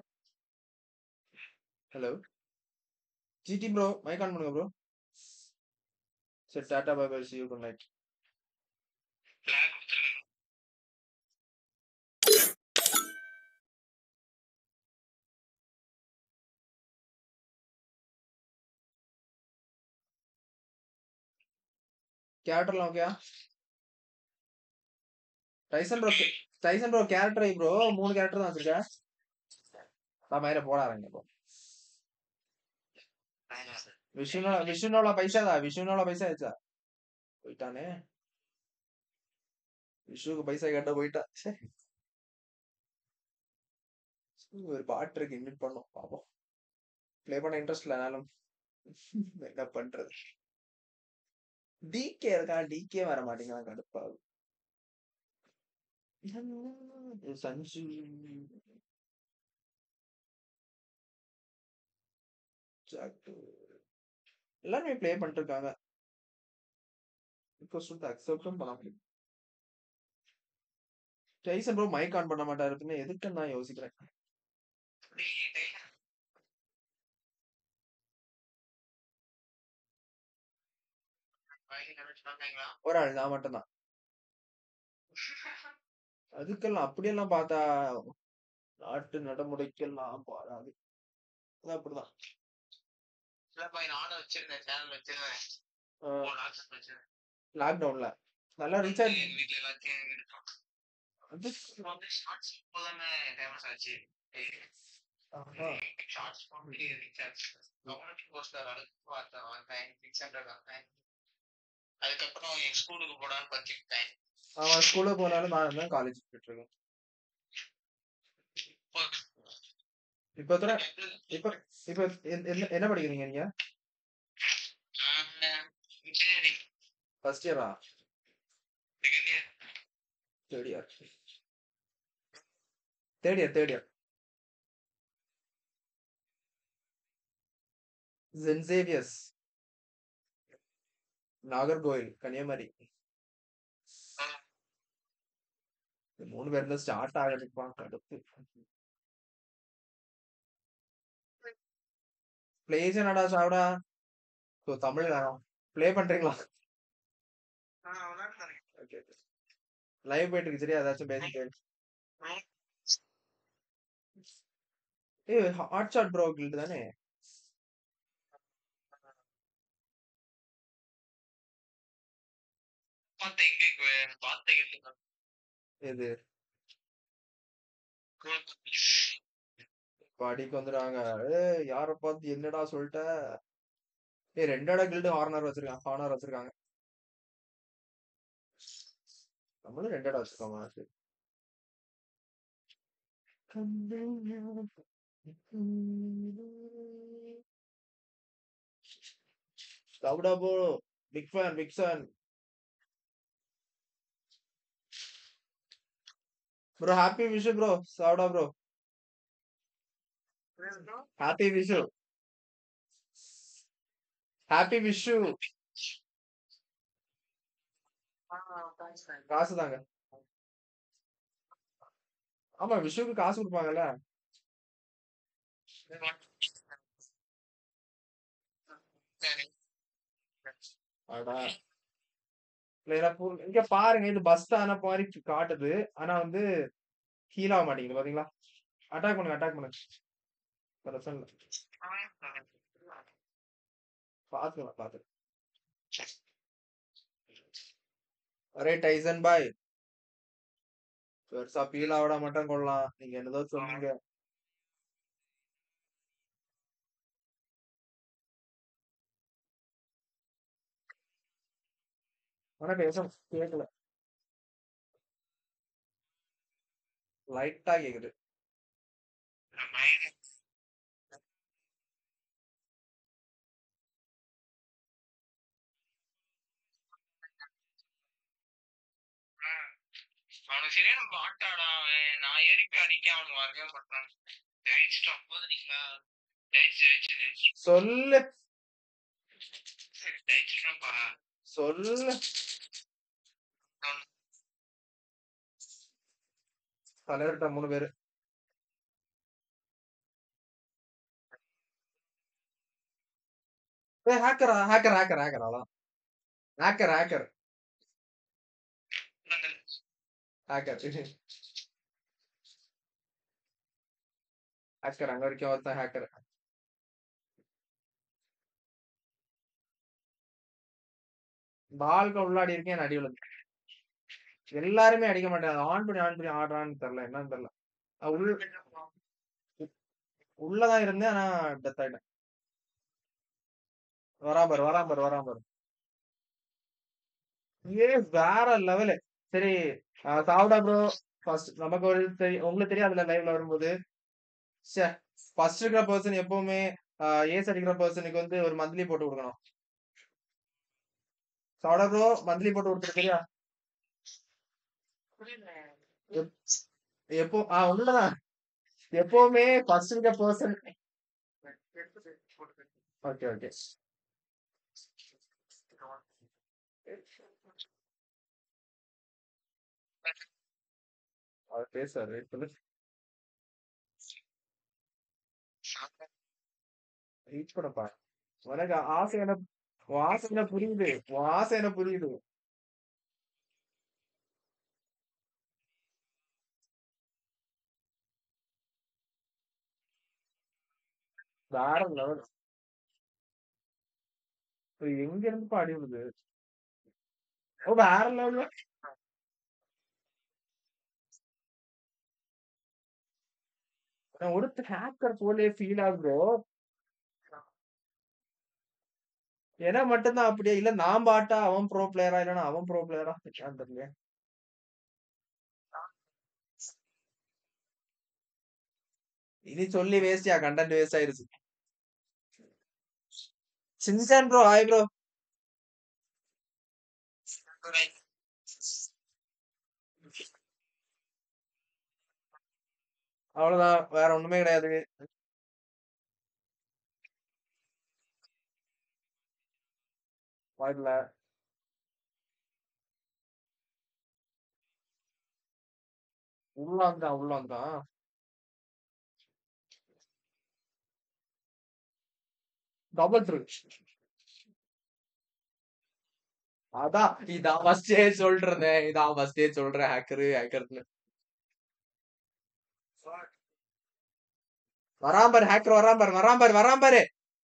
hello GD bro mike on பண்ணுங்க ப்ரோ சரி tata bye bye see you good night block கொடுத்துருங்க கேரக்டர்லாம் ஓகேயா Tyson bro Tyson bro character bro மூணு கேரக்டர் தான் வச்சிருக்கேன் நான் மேல போட ஆரம்பிங்க இப்போ விஷ்ணுனோட விஷ்ணுனோட பைசாதா விஷ்ணுனோட பைசா ஆச்சா போயிட்டானே விஷுக்கு பைசா கேட்ட போயிட்டா ச்சே. ஒரு பாட்டு இருக்கு இன்வைட் பண்ணோம் பாப்போம் ப்ளே பண்ண இன்ட்ரெஸ்ட் இல்லைனாலும் என்ன பண்றது டிகே இருக்கான் டிகே வர மாட்டேங்கிறான் கடுப்பாகுது இது சஞ்சு ஜாக்கு. எல்லாருமே ப்ளே பண்ணிட்டு இருக்காங்க இப்போ சுத்த அக்செப்டும் பண்ண முடியும் ஜெய்சன் ப்ரோ மைக் ஆன் பண்ண மாட்டாரு பின்ன எதுக்கு நான் யோசிக்கிறேன் ஒரு ஆள் நான் மட்டும்தான் அதுக்கெல்லாம் அப்படியெல்லாம் பார்த்தா நாட்டு நடைமுறைக்கெல்லாம் பாராது அது அப்படிதான் நானும் வச்சிருந்தேன் சேனல் வச்சிருந்தேன் ஆஹ் மூணு ஆப்ஷன் வச்சிருந்தேன் லாக்டவுன்ல நல்லா ரீசார்ஜ் எங்க வீட்ல எல்லாத்தையும் எடுத்தோம் அது இப்போ வந்து ஷார்ட்ஸ் இப்போதானே ஃபேமஸ் ஆச்சு ஆஹா. ஷார்ட்ஸ் போட்டு ரீசார்ஜ் கம்யூனிட்டி போஸ்டர் அடுத்து பார்த்தேன் வாங்கினேன் சிக்ஸ் ஹண்ட்ரட் வாங்கினேன் அதுக்கப்புறம் என் ஸ்கூலுக்கு போடான்னு பார்த்துக்கிட்டேன் அவன் ஸ்கூலுக்கு போனாலும் நான் தான் காலேஜ் போயிட்டு இருக்கேன் இப்போ எத்தனை இப்போ இப்போ என்- என்ன- என்ன படிக்கிறீங்க நீங்க இன்ஜினியரிங் ஃபர்ஸ்ட் இயரா second year third year third year third year ஜென்சேவியஸ் நாகர்கோயில் கன்னியாகுமரி இந்த மூணு பேர்ல ஸ்டார்ட் ஆகிறதுப்பா கடுப்பு பிளேஸ் என்னடா சாவடா ஸோ தமிழ் வேணாம் ப்ளே பண்றீங்களா ஓகே லைவ் போயிட்டு இருக்கு சரியா ஏதாச்சும் பேசிட்டு ஏய் ஹாட் ஷாட் ப்ரோ கில்ட் தானே பார்த்தேன் எங்க பார்த்தேன் இது படிக்கு வந்துடுறாங்க ஏய் யார பார்த்து என்னடா சொல்லிட்ட ஏய் ரெண்டோட கில்டு ஹார்னர் வச்சிருக்காங்க ஹார்னர் வச்சிருக்காங்க நம்மளும் ரெண்டோட வச்சிருக்கோமா சரி சவுடா bro big fan big fan bro happy Vishu bro சவுடா bro happy Vishu happy Vishu காசு தாங்க ஆமா விஷுக்கு காசு கொடுப்பாங்கல்ல அடா இல்ல புரி- இங்க பாருங்க இது பஸ் தான மாதிரி காட்டுது ஆனா வந்து ஹீல் ஆக மாட்டேங்குது பாத்தீங்களா அட்டாக் பண்ணுங்க அட்டாக் பண்ணுங்க பிரச்சனை இல்ல பாத்துக்கலாம் பாத்துக்கலாம் அரே டைசன் பாய் பெருசா பீலா விட மட்டும் கொள்ளலாம் நீங்க என்னதோ சொல்லுங்க ஆனா பேச கேட்கல லைட்டா கேக்குது அவனுக்கு சரியான பாட்டாடா அவன் நான் ஏறிக்க அடிக்க அவனுக்கு வரவே மாட்டான் ஜெயிச்சிட்டோம் போதும் ஜெயிச்சு ஜெயிச்சு ஜெயிச்சு சொல்லு ஜெயிச்சிட்டோம்ப்பா சொல்லு தலைவர்கிட்ட மூணு பேரு ஹேக்கர் ஹேக்கர் ஹேக்கர் ஹேக்கர் அவ்வளோ ஹேக்கர் ஹேக்கர் ஹேக்கர் ஹேக்கர் அங்க வரைக்கும் ஒருத்தன் ஹேக்கர் பால்க்கு உள்ளாடி இருக்கேன் அடி விழுந்து எல்லாருமே அடிக்க மாட்டாங்க ஆன் பண்ணி ஆன் பண்ணி ஆடுறான்னு தெரியல என்னன்னு தெரியல அஹ் உள் உள்ளதான் இருந்தேன் ஆனா டெத் ஆயிட்டேன் வரான் பாரு வரான் பாரு வரான் பாரு ஏ வேற லெவலு சரி அஹ் சாவுடா ப்ரோ ஃபர்ஸ்ட் நமக்கு ஒரு தெரியும் உங்களுக்கு தெரியாதுல்ல லைவ்ல வரும்போது சே ஃபர்ஸ்ட் இருக்கிற பர்சன் எப்பவுமே ஏஸ் அடிக்கிற பர்சனுக்கு வந்து ஒரு மந்த்லி போட்டு கொடுக்கணும் சாவுடா ப்ரோ மந்த்லி போட்டு கொடுத்துருக்கியா எப்போ ஆ உண்மைதான் எப்பவுமே ஃபர்ஸ்ட் இருக்க பர்சன் ஓகே ஓகே அவர் பேசுறாரு வெயிட் பண்ணு வெயிட் பண்ணப்பா உனக்கு ஆசை என்ன உன் ஆசை என்ன புரியுது உன் ஆசை என்ன புரியுது வேற லெவல் எங்க இருந்து பாடி வருது ஓ வேற லெவல் ஒருத்தர் ஹேக்கர் போலே ஃபீல் ஆகுதோ ஏன்னா மட்டும்தான் அப்படியே இல்ல நான் பாட்டா அவன் ப்ரோ பிளேயரா இல்லைன்னா அவன் ப்ரோ பிளேயரா தெரியல இனி சொல்லி வேஸ்டியா கண்டென்ட் வேஸ்ட் ஆயிருச்சு சின்சான் ப்ரோ ஹாய் ப்ரோ அவ்வளவுதான் வேற ஒண்ணுமே கிடையாது வாய்ப்பில்ல உள்ள வந்தான் உள்ள வந்தான் டபுள் த்ரூ அதான் இதான் ஃபர்ஸ்டே சொல்றேன் இதான் ஃபர்ஸ்டே சொல்றேன் ஹேக்கரு ஹேக்கர்னு வரான் பாரு ஹேக்கர் வரான் பாரு வரான் பாரு வரான் பாரு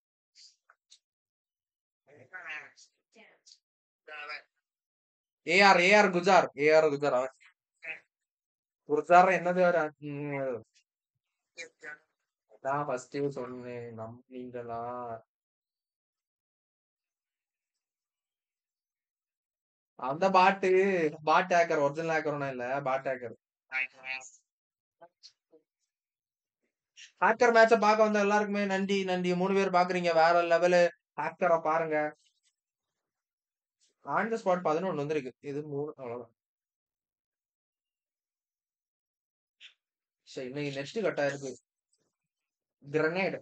ஏஆர் ஏஆர் குஜார் ஏஆர் குஜார் அவன் குஜார் என்னது அவரு? ம், அதான் ஃபர்ஸ்டே சொன்னேன் நம்பீங்களா அந்த பாட்டு பாட் ஹேக்கர் ஒரிஜினல் ஹேக்கர் இல்ல பாட் ஹேக்கர் ஹேக்கர் மேட்ச பார்க்க வந்த எல்லாருக்குமே நன்றி நன்றி மூணு பேர் பாக்குறீங்க வேற லெவலு ஹேக்கரை பாருங்க ஆன் த ஸ்பாட் பதினொன்னு வந்திருக்கு இது மூணு அவ்வளவுதான் சரி இன்னைக்கு நெக்ஸ்ட் கட் ஆயிருக்கு கிரனேட்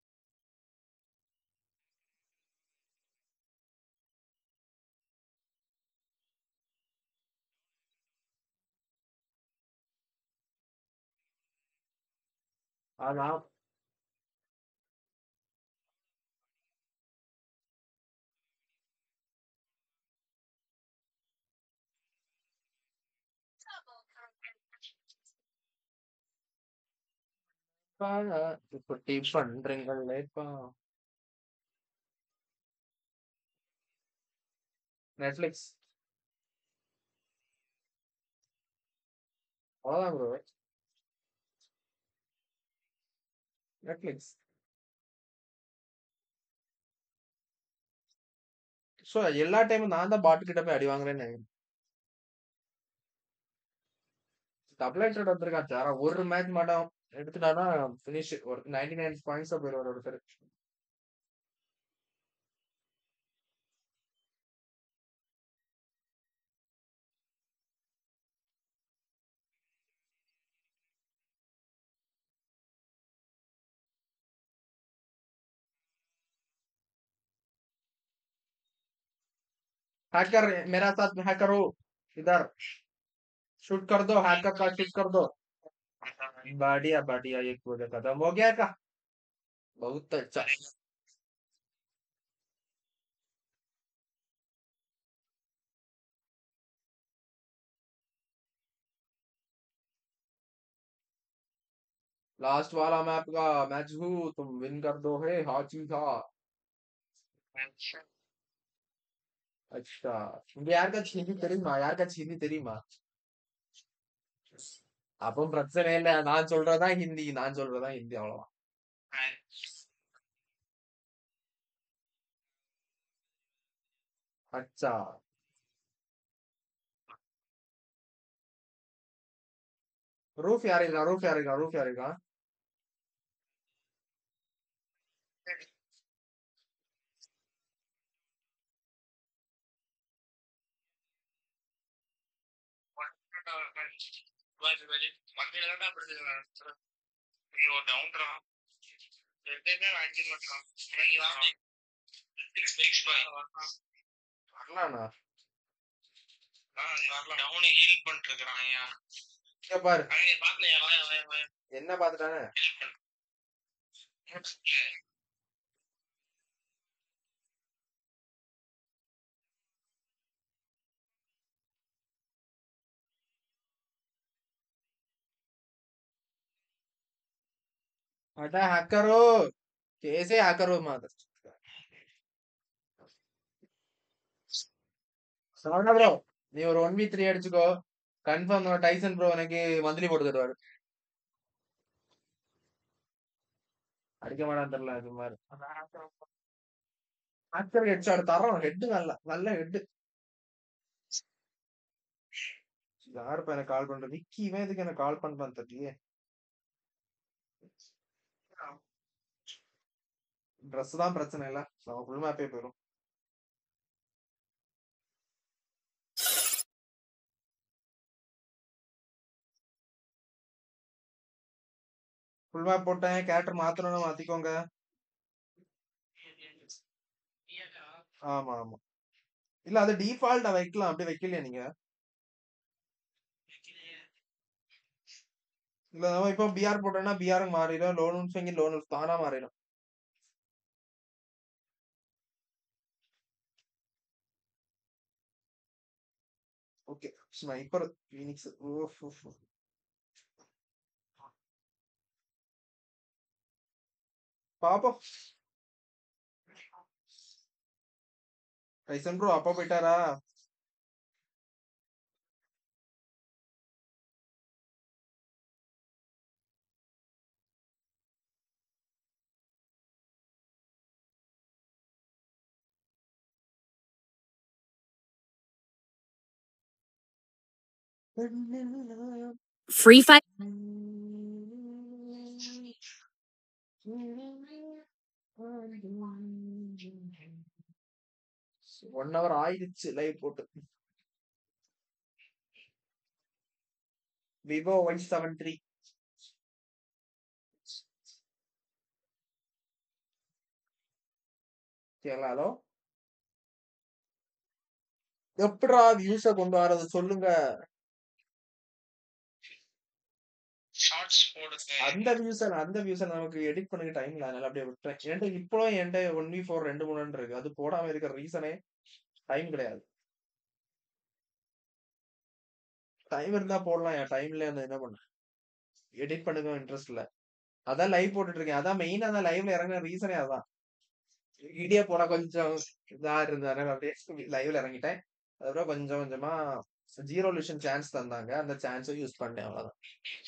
அதான் இப்படி பண்றீங்களேப்பா நெட்ஃபிளிக்ஸ் அவ்வளவுதான் ப்ரோ நெட்ஃபிளிக்ஸ் ஸோ எல்லா டைமும் நான் தான் பாட்டு கிட்ட போய் அடி வாங்குறேன்னு நினைக்கிறேன் டபுள் ஹெட்ரட் வந்திருக்கான் சார் ஒரு மேட்ச் மட்டும் எடுத்துட்டானா ஃபினிஷ் ஒரு நைன்டி நைன் பாயிண்ட்ஸ் போயிடுவார் ஒருத்தர் हैकर मेरा साथ हैकर हो इधर शूट कर दो हैकर का शूट कर दो बढ़िया बढ़िया एक पूरे खत्म हो गया का बहुत अच्छा लास्ट वाला मैप का मैच हूँ तुम विन कर दो है हाची था अच्छा இங்க யாருக்காச்சும் ஹிந்தி தெரியுமா யாருக்காச்சும் ஹிந்தி தெரியுமா அப்போ பிரச்சனை இல்ல நான் சொல்றதா ஹிந்தி நான் சொல்றதா ஹிந்தி அவ்வளவுதான் अच्छा रूफ யாருக்கா ரூஃப் யாருக்கா ரூஃப் யாருக்கா வரலாண்ணா இங்க பாரு என்ன பாத்துட்டானே அடா ஹேக்கரோ கேசே ஹேக்கரோ மாதிரி சரவணா ப்ரோ நீ ஒரு ஒன் வி த்ரீ அடிச்சுக்கோ கன்ஃபார்ம் டைசன் ப்ரோ எனக்கு மந்த்லி போட்டு தருவாரு அடிக்க மாட்டான்னு தெரியல அது மாதிரி ஹேக்கர் ஹெட் ஷாட் தரோம் ஹெட் நல்ல நல்ல ஹெட் யாரு இப்ப எனக்கு கால் பண்றது விக்கி இவன் எதுக்கு எனக்கு கால் பண்றான்னு தெரியலையே ட்ரெஸ் தான் பிரச்சனை இல்ல நம்ம ஃபுல் மேப்பே போயிடும் ஃபுல் மேப் போட்டேன் கேரக்டர் மாத்தணும்னு மாத்திக்கோங்க ஆமா ஆமா இல்ல அது டிஃபால்ட்டா வைக்கலாம் அப்படி வைக்கலையா நீங்க இல்ல நம்ம இப்போ பிஆர் போட்டோம்னா பிஆர் மாறிடும் லோன் சொல்லி லோன் தானா மாறிடும் okay sniper Phoenix off off பாப்போம் டைசன் ப்ரோ அப்பா போயிட்டாரா Free Fire. ஒன் ஹவர் ஆயிடுச்சு லைவ் போட்டு Vivo Y seven three hello எப்படா வியூஸ கொண்டு வரது சொல்லுங்க ஷார்ட்ஸ் போடுங்க அந்த வியூஸ் அந்த வியூஸ் நமக்கு எடிட் பண்ண டைம் இல்ல அதனால அப்படியே விட்டுறேன் என்கிட்ட இப்போ என்கிட்ட ஒன் வி ஃபோர் ரெண்டு மூணு இருக்கு அது போடாம இருக்கிற ரீசனே டைம் கிடையாது டைம் இருந்தா போடலாம் என் டைம்ல அந்த என்ன பண்ண எடிட் பண்ணுங்க இன்ட்ரெஸ்ட் இல்ல அதான் லைவ் போட்டுட்டு இருக்கேன் அதான் மெயினா அந்த லைவ்ல இறங்குற ரீசனே அதான் வீடியோ போனா கொஞ்சம் இதா இருந்ததுனால அப்படியே லைவ்ல இறங்கிட்டேன் அதுக்கப்புறம் கொஞ்சம் கொஞ்சமா ஜீரோ லிஷன் சான்ஸ் தந்தாங்க அந்த சான்ஸை யூஸ் பண்ணேன் அவ்வளவுதான்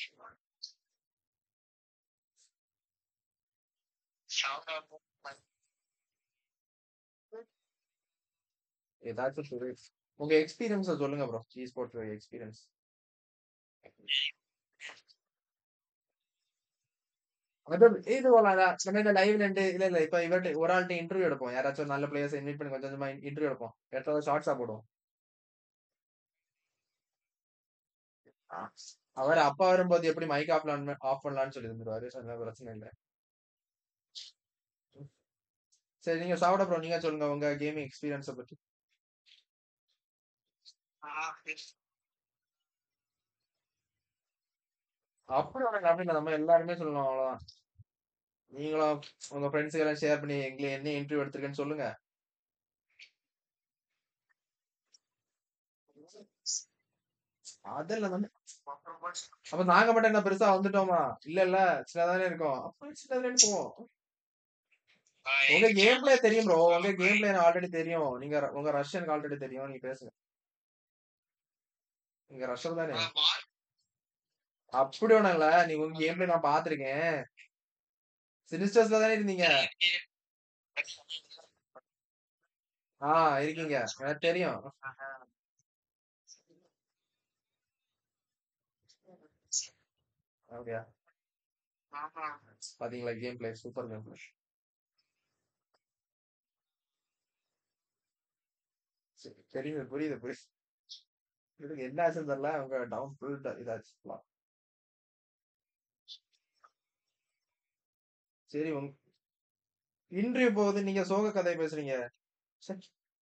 ஏதாச்சும் சொல்லு உங்க எக்ஸ்பீரியன்ஸ சொல்லுங்க ப்ரோ ஜி ஸ்போர்ட்ஸ் எக்ஸ்பீரியன்ஸ் அது இது போலாம் நம்ம இந்த லைவ்ல இருந்து இல்ல இல்ல இப்ப இவர்ட்ட ஒரு ஆள்கிட்ட இன்டர்வியூ எடுப்போம் யாராச்சும் நல்ல பிளேயர்ஸ் இன்வைட் பண்ணி கொஞ்சம் கொஞ்சமா இன்டர்வியூ எடுப்போம் எடுத்தா ஷார்ட்ஸா போடுவோம் அவர் அப்பா வரும்போது எப்படி மைக் ஆஃப் ஆஃப் பண்ணலாம்னு சொல்லி இருந்துருவாரு அதனால பிரச்சனை இல்ல சரி நீங்க சாப்பிட ப்ரோ நீங்க சொல்லுங்க உங்க கேமிங் எக்ஸ்பீரியன்ஸ பத்தி அப்படி ஒண்ணு அப்படி இல்ல நம்ம எல்லாருமே சொல்லணும் அவ்வளவுதான் நீங்களும் உங்க ஃப்ரெண்ட்ஸுக்கு எல்லாம் ஷேர் பண்ணி எங்களை என்ன இன்டர்வியூ எடுத்திருக்கேன்னு சொல்லுங்க அதெல்லாம் வந்து அப்ப நாங்க மட்டும் என்ன பெருசா வந்துட்டோமா இல்ல இல்ல சின்னதானே இருக்கோம் அப்ப சின்னதுல போவோம் உங்க கேம் பிளே தெரியும் ப்ரோ உங்க கேம் பிளே எனக்கு ஆல்ரெடி தெரியும் நீங்க ர- உங்க ரஷ்யனுக்கு ஆல்ரெடி தெரியும் நீங்க பேசுங்க நீங்க ரஷ்யன் தானே அப்படி ஒண்ணும் இல்ல நீங்க உங்க கேம் பிளே நான் பாத்திருக்கேன் சினிஸ்டர்ஸ்ல தானே இருந்தீங்க ஆ இருக்கீங்க எனக்கு தெரியும் அப்படியா பாத்தீங்களா game play super game play தெரியுது புரியுது புரியுது இதுக்கு என்ன ஆச்சுன்னு தெரியல அவங்க டவுன் ஃபுல் இதாச்சு full-ஆ. சரி உங்க இன்டர்வியூ போகுது நீங்க சோக கதை பேசுறீங்க சரி.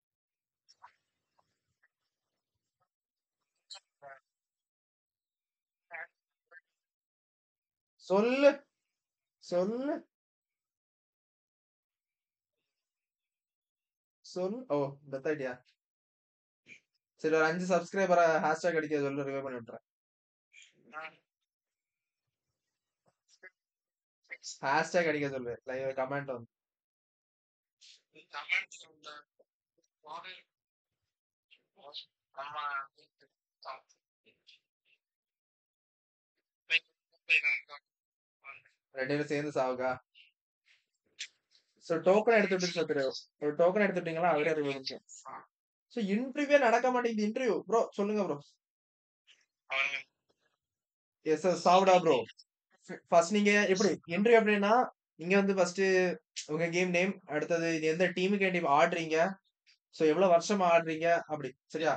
சொல்லு சொல்லு சொல்லு ஓ பெத்த ஐடியா சரி ஒரு அஞ்சு சப்ஸ்கிரைபர் ஹேஷ்டாக் அடிக்க சொல்லு ரிவே பண்ணி விட்டுறேன் ஹேஷ்டாக் அடிக்க சொல்லு லைவ் கமெண்ட் வந்து ரெண்டு பேரும் சேர்ந்து சாவுக்கா சோ டோக்கன் எடுத்துட்டு சத்துரு ஒரு டோக்கன் எடுத்துட்டீங்களா அவரே ரிவே பண்ணுங்க சோ இன்டர்வியூ நடக்க மாட்டேங்குது இன்டர்வியூ ப்ரோ சொல்லுங்க ப்ரோ எஸ் சார் சாவுடா ப்ரோ ஃபர்ஸ்ட் நீங்க எப்படி இன்டர்வியூ அப்படின்னா நீங்க வந்து ஃபர்ஸ்ட் உங்க கேம் நேம் அடுத்தது இது எந்த டீமுக்கு வேண்டி ஆடுறீங்க சோ எவ்வளவு வருஷமா ஆடுறீங்க அப்படி சரியா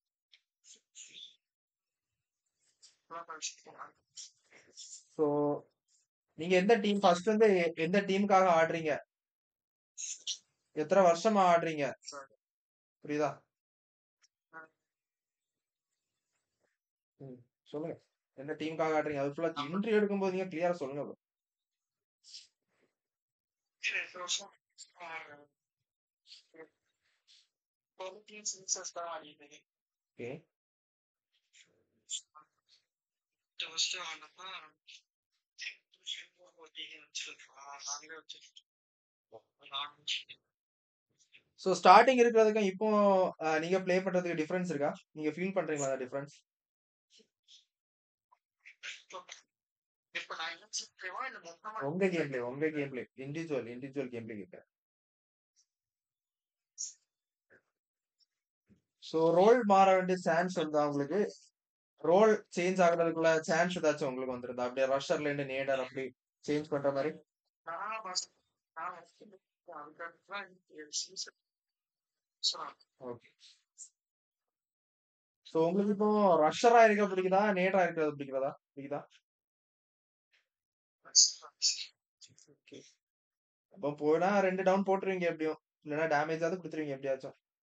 சோ நீங்க எந்த டீம் ஃபர்ஸ்ட் வந்து எ- எந்த டீமுக்காக ஆடுறீங்க எத்தனை வருஷமா ஆடுறீங்க புரியுதா ம், சொல்லுங்க எந்த டீமுக்காக ஆடுறீங்க அது ஃபுல்லா இன்டர்வியூ எடுக்கும்போது நீங்க கிளியரா சொல்லுங்க bro. ஓகே சோ ஸ்டார்டிங் இருக்கிறதுக்கும் இப்போ அஹ், நீங்க ப்ளே பண்றதுக்கு டிஃபரன்ஸ் இருக்கா நீங்க ஃபீல் பண்றீங்களா அந்த டிஃபரன்ஸ் உங்க கேம் பிளே உங்க game play individual individual game play கேட்க சோ ரோல் மாற வேண்டிய சான்ஸ் இருந்தா உங்களுக்கு ரோல் சேஞ்ச் ஆகுறதுக்குள்ள சான்ஸ் ஏதாச்சும் உங்களுக்கு வந்துருந்தா அப்படியே ரஷர்ல இருந்து நேடர் அப்படி சேஞ்ச் பண்ற மாதிரி ஓகே சோ உங்களுக்கு இப்போ ரஷரா இருக்க பிடிக்குதா நேடரா இருக்கிறது பிடிக்கிறதா பிடிக்குதா ஓகே அப்போ போனா ரெண்டு டவுன் போட்டுருவீங்க எப்படியும் இல்லைன்னா டேமேஜ் ஆகுது கொடுத்துருவீங்க எப்படியாச்சும்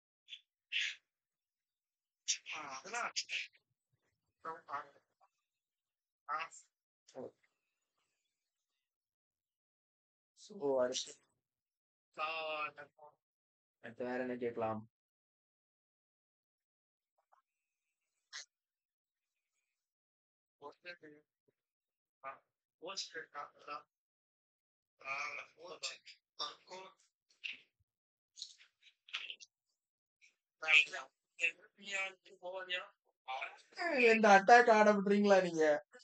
ஸோ அடுத்து அடுத்து வேற என்ன கேட்கலாம் இந்த அட்டாக் ஆட விடுறீங்களா நீங்க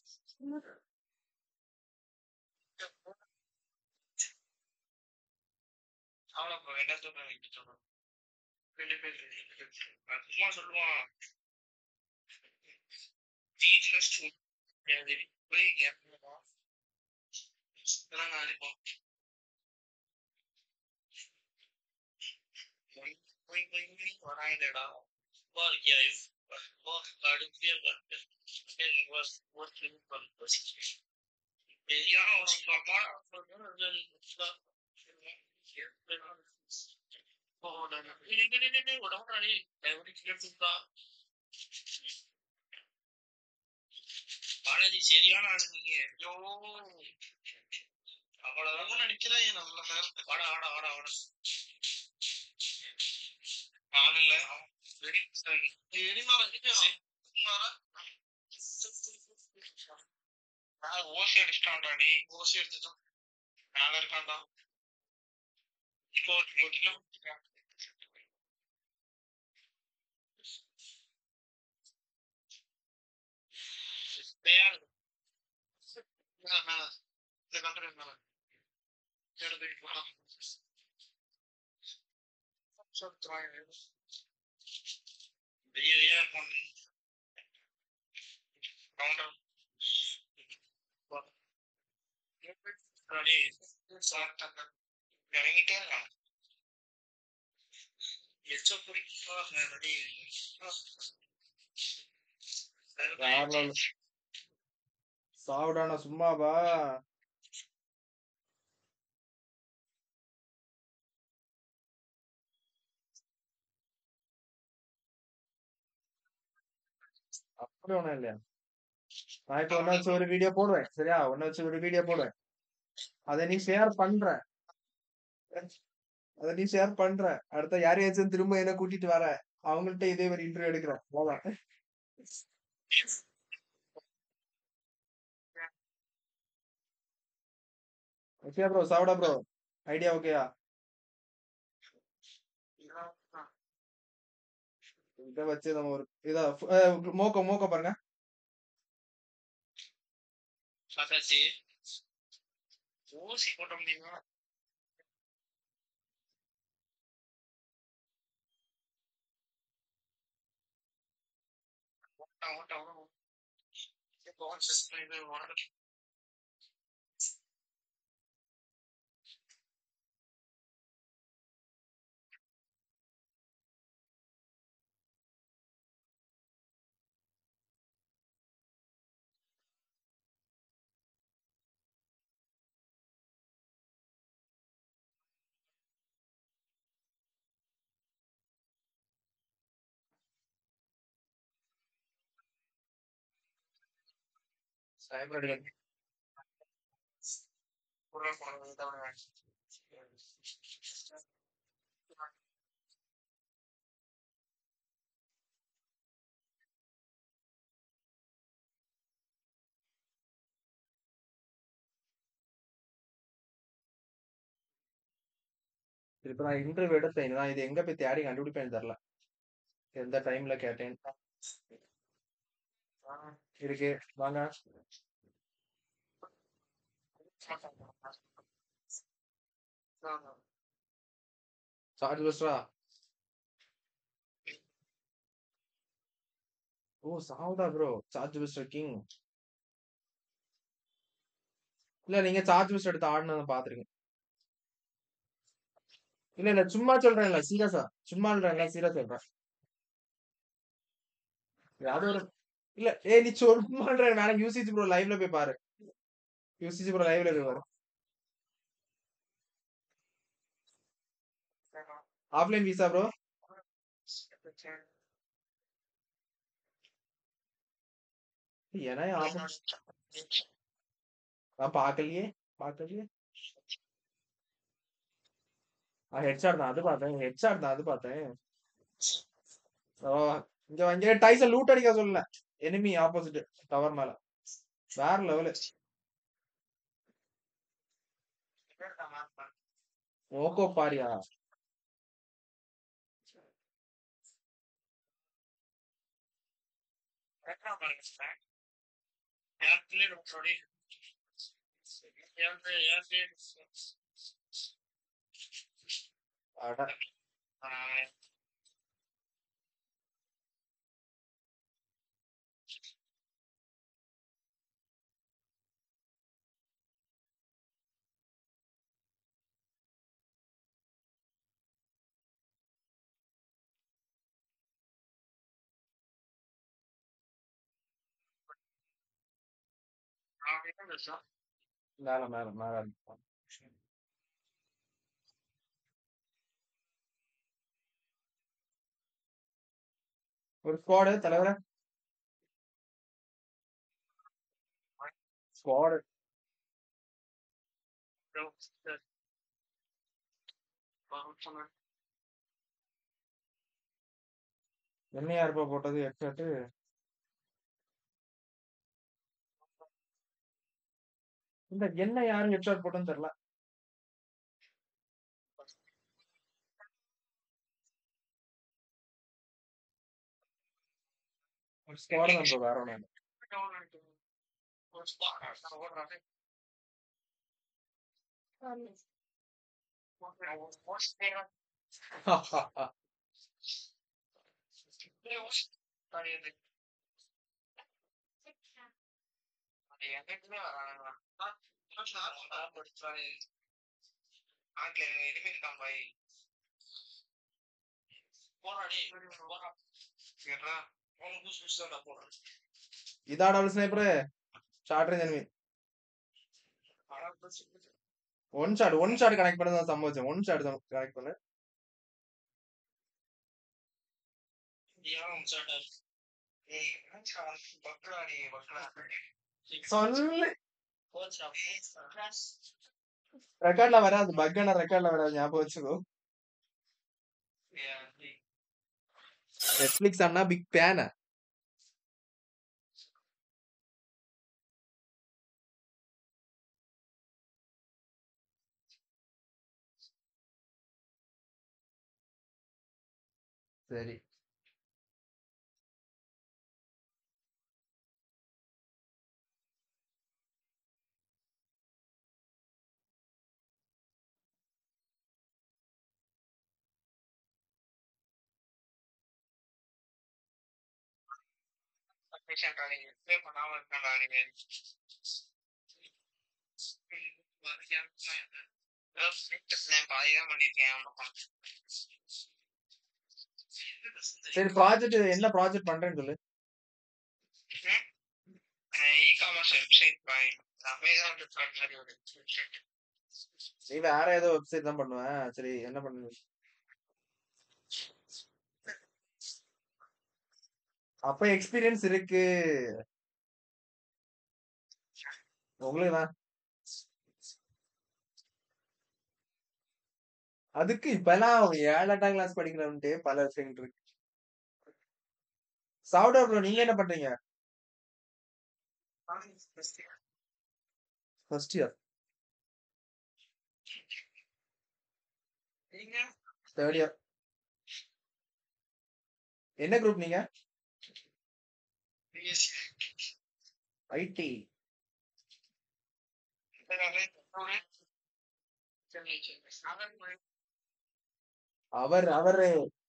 அவன bro, என்ன சொல்றான் இப்படி சொல்றான் ரெண்டு பேர் அது சும்மா சொல்லுவான் Jesus எனக்கு போய் கேட்கணும் இதெல்லாம் நான் அடிப்போம் போய் போய் போய் இங்கிலீஷ் வராங்கடா ரொம்ப இருக்கியா ரொம்ப கடுப்பியா பெரியான ஒரு சுத்தமான உடம்புறாடி பாலாஜி சரியான ஆளு நீங்க ஐயோ அவ்வளவுதான் நினைக்கிறேன் நம்மள வாடா வாடா வாடா வாடா ஆள் இல்ல வெடி வெடிமாரா ஓசி அடிச்சிட்டான்டா நீ ஓசி எடுத்துட்டான் மேல இருக்கான்டா இப்போ ஒரு கிலோ மேல மேல மேல இந்த கண்ட்ரி மேல எடுத்துட்டு போலாம் வெய்ய வெய்யா இருக்கும் கவுண்டர் இறங்கிட்டே இருக்கான் எச்ச யாருல சாவுடானா சும்மாவா அப்படி ஒண்ணும் இல்லையா நான் இப்ப ஒன்ன வச்சு ஒரு வீடியோ போடுவேன் சரியா ஒன்ன வச்சு ஒரு வீடியோ போடுவேன் அதை நீ ஷேர் பண்ற அதை நீ ஷேர் பண்ற அடுத்த யாரையாச்சும் திரும்ப என்ன கூட்டிட்டு வர அவங்கள்ட்ட இதே ஒரு இன்டர்வியூ எடுக்கிறேன் அவ்வளவுதான் ஓகே ப்ரோ சாப்பிடா ப்ரோ ஐடியா ஓகேயா இதை வச்சு நம்ம ஒரு இதா அஹ் மோக்க மோக்க பாருங்க சாத்தாச்சி ஊசி போட்ட முடியுமா ஓட்டா ஓட்டா ஓட்டா இப்போ இது உடனே சைபர் அடிக்க உள்ள போனது தான் இப்ப நான் இன்டர்வியூ எடுத்தேன் நான் இது எங்க போய் தேடி கண்டுபிடிப்பேன்னு தெரியல எந்த டைம்ல கேட்டேன் இருக்கு வாங்க சார்ஜ் பஸ்டா ஓ சாவுடா ப்ரோ சார்ஜ் பஸ்டர் கிங் இல்ல நீங்க சார்ஜ் பஸ்டர் எடுத்து ஆடினதை பாத்துருங்க இல்ல இல்ல சும்மா சொல்றேன்ல சீரியஸா சும்மா இல்ல சீரியஸ் சொல்றேன் அது ஒரு இல்ல ஏய் நீ சும்மான்ற வேணா யூசிஜி ப்ரோ லைவ்ல போய் பாரு யூசிஜி ப்ரோ லைவ்ல போய் பாரு ஆஃப்லைன் விசா ப்ரோ ஏன்னா ஆஃப் நான் பார்க்கலையே பார்க்கலையே ஹெட்ஷாட் தான் அது பார்த்தேன் ஹெட்ஷாட் தான் அது பார்த்தேன் ஓ இங்க இங்க டைசன் லூட் அடிக்க சொல்லல எனிமி ஆப்போசிட் டவர் மேல வேற லெவலு மோக்கோ பாரியா Background noise, man. Airplane sorry. Airplane, airplane. அட Uh, மேல மேல மேல அடிப்பான். ஒரு ஸ்குவாடு தலைவரே ஸ்குவாடு என்ன யாருப்பா போட்டது ஹெட்ஷாட்டு இந்த என்ன யாரு ஹெட்ஷாட் போட்டோன்னு தெரியல ஒரு ஸ்குவாடு தான் bro, வேற ஒண்ணும் இல்ல. ഇതാ double sniper short range enemy one shot one shot connect பண்ண தான் சம்பவிச்சேன் ஒன் ஷாட் கனெக்ட் பண்ணு சொல்லு ரெக்கார்ட்ல வராது பக்கான ரெக்கார்ட்ல வராது ஞாபகம் வச்சுக்கோ நெட்ஃபிளிக்ஸ் அண்ணா பிக் ஃபேன் சரி பண்ணாம இருக்கா நீங்க பாதிதான் பண்ணிருக்கேன் சரி ப்ராஜெக்ட் என்ன ப்ராஜெக்ட் பண்றேன்னு சொல்லு e-commerce website by Amazon Flipkart மாதிரி ஒரு வெப்சைட் நீ வேற ஏதோ வெப்சைட் தான் பண்ணுவேன் சரி என்ன பண்ணுவ அப்ப எக்ஸ்பீரியன்ஸ் இருக்கு உங்களுக்கு தான் அதுக்கு இப்பெல்லாம் ஏழு எட்டாம் கிளாஸ் படிக்கிறவன்ட்டு பல வெப்சைட் இருக்கு சாஃப்ட்வேர் ப்ரோ நீங்க என்ன பண்றீங்க ஃபர்ஸ்ட் இயர் நீங்க தேர்ட் இயர் என்ன குரூப் நீங்க பிஎஸ்சி ஐடி அவர் அவரு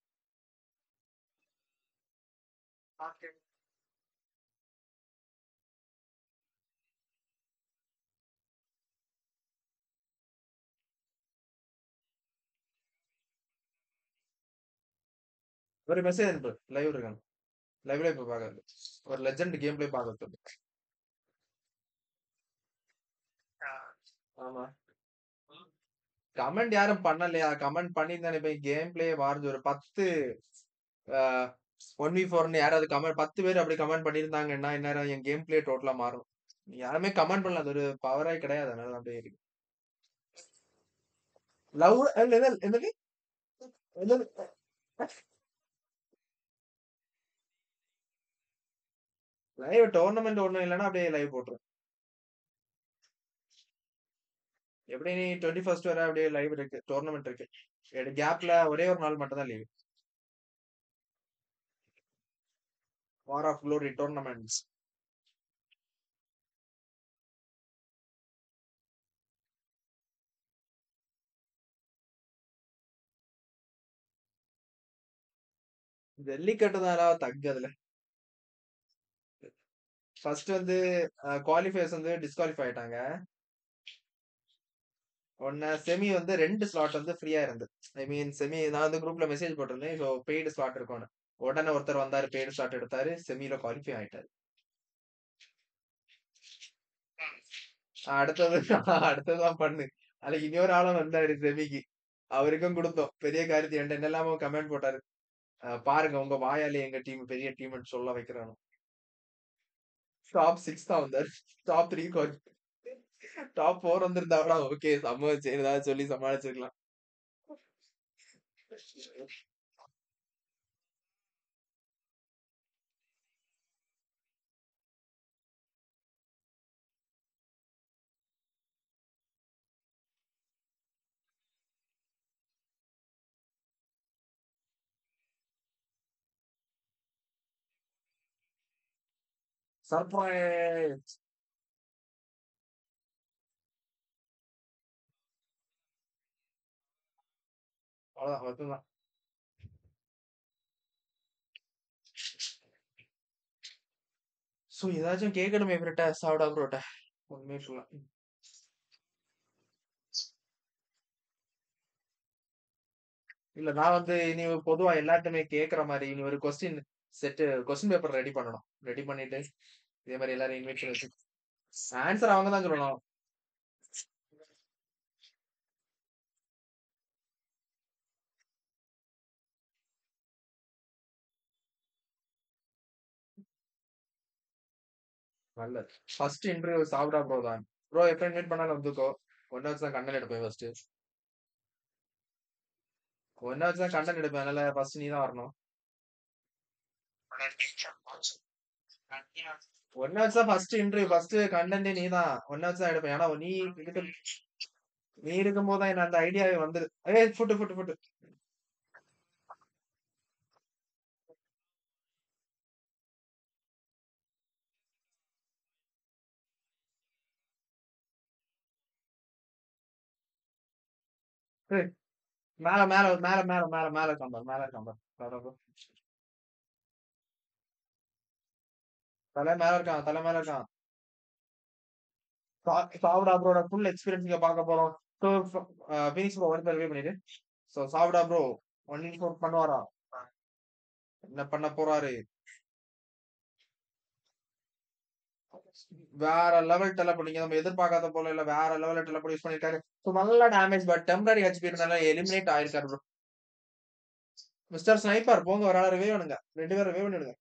ஒரு மெசேஜ் அனுப்பு லைவ் இருக்காங்க லைவ்ல இப்ப பாக்குறது ஒரு லெஜெண்ட் கேம் பிளே பாக்குறது ஆமா கமெண்ட் யாரும் பண்ணலையா கமெண்ட் பண்ணியிருந்தானே போய் கேம் பிளே வார்ந்து ஒரு பத்து ஒன் வி ஃபோர்னு யாராவது கமெண்ட் பத்து பேர் அப்படி கமெண்ட் பண்ணியிருந்தாங்கன்னா இந்நேரம் என் கேம் பிளே டோட்டலா மாறும் யாருமே கமெண்ட் பண்ணல அது ஒரு பவரே கிடையாது அதனால அப்படியே இருக்கு லவ் என்னது என்னது லைவ் டோர்னமெண்ட் ஒண்ணும் இல்லைன்னா அப்படியே லைவ் போட்டுரும் எப்படி நீ டுவெண்ட்டி ஃபர்ஸ்ட் வரை அப்படியே லைவ் இருக்கு டோர்னமெண்ட் இருக்கு கேப்ல ஒரே ஒரு நாள் மட்டும் தான் leave war of glory tournaments Jallikattu தான் தக்கு அதுல ஃபர்ஸ்ட் வந்து குவாலிஃபயர்ஸ் வந்து டிஸ்குவாலிஃபை ஆயிட்டாங்க ஒன்னு செமி வந்து ரெண்டு ஸ்லாட் வந்து ஃப்ரீயா இருந்து ஐ மீன் செமி நான் வந்து குரூப்ல மெசேஜ் போட்டிருந்தேன் ஸோ பெய்டு ஸ்லாட் இருக்கும்னு உடனே ஒருத்தர் வந்தாரு பெய்டு ஸ்லாட் எடுத்தாரு செமில குவாலிஃபை ஆயிட்டாரு அடுத்தது அடுத்ததுதான் பண்ணு அதுக்கு இன்னொரு ஆளும் வந்தாரு செமிக்கு அவருக்கும் கொடுத்தோம் பெரிய காரியத்தை என்கிட்ட என்னெல்லாமோ கமெண்ட் போட்டாரு அஹ் பாருங்க உங்க வாயாலே எங்க டீம் பெரிய டீம்னு சொல்ல வைக்கிறானு டாப் சிக்ஸ் தான் வந்தாரு டாப் த்ரீ டாப் ஃபோர் வந்திருந்தாங்களா ஓகே சமாளிச்சு ஏதாவது சொல்லி சமாளிச்சிருக்கலாம் சர்ப்ரைஸ் அவ்வளவுதான் மட்டும்தான் சோ ஏதாச்சும் கேட்கணுமே இவர்கிட்ட சாப்பிடா ப்ரோட்ட உண்மையே சொல்லலாம் இல்ல நான் வந்து இனி பொதுவா எல்லாருக்குமே கேக்குற மாதிரி இனி ஒரு question set question paper ready பண்ணணும் ரெடி பண்ணிட்டு இதே மாதிரி எல்லாரும் இன்வைட் பண்ணி வச்சு ஆன்சர் அவங்க தான் சொல்லணும் நல்லது ஃபர்ஸ்ட் இன்டர்வியூ சாப்பிடா ப்ரோ தான் ப்ரோ எப்ப இன்வைட் பண்ணாலும் வந்துக்கோ ஒன்ன வச்சு தான் கண்டென்ட் எடுப்பேன் ஃபர்ஸ்ட் ஒன்ன வச்சு தான் கண்டென்ட் எடுப்பேன் அதனால ஃபர்ஸ்ட் நீ தான் வரணும் ஒன்ன வச்சு தான் ஃபர்ஸ்ட் இன்டர்வியூ ஃபர்ஸ்ட் கண்டென்ட் நீ தான் ஒன்ன வச்சு தான் எடுப்பேன் ஏன்னா நீ இருக்க நீ இருக்கும் போது தான் என்ன அந்த ஐடியாவே வந்துரு ஏய் ஃபுட்டு ஃபுட்டு ஃபுட்டு ஏய், மேல மேல மேல மேல மேல மேல கம்பர் மேல கம்பர் தலை மேல இருக்கான் தலை மேல இருக்கான் சா- சாவுடா ப்ரோட ஃபுல் எக்ஸ்பீரியன்ஸ் இங்க பார்க்க போறோம் ஸோ ஃபினிஷ் ப்ரோ ஒன் பேர் வே பண்ணிடு ஸோ சாவுடா ப்ரோ ஒன் இன் ஃபோர் பண்ணுவாரா என்ன பண்ண போறாரு வேற லெவல் டெலப்போர்ட் நீங்க நம்ம எதிர்பார்க்காத போல இல்ல வேற லெவல்ல டெலப்போர்ட் யூஸ் பண்ணிருக்காரு ஸோ நல்ல டேமேஜ் பட் டெம்பரரி ஹெச்பி இருந்தால எலிமினேட் ஆயிருக்காரு ப்ரோ மிஸ்டர் ஸ்னைப்பர் போங்க ஒரு ஆளை ரிவே பண்ணுங்க ரெண்டு பேரும் ரிவே பண்ணிடுங்க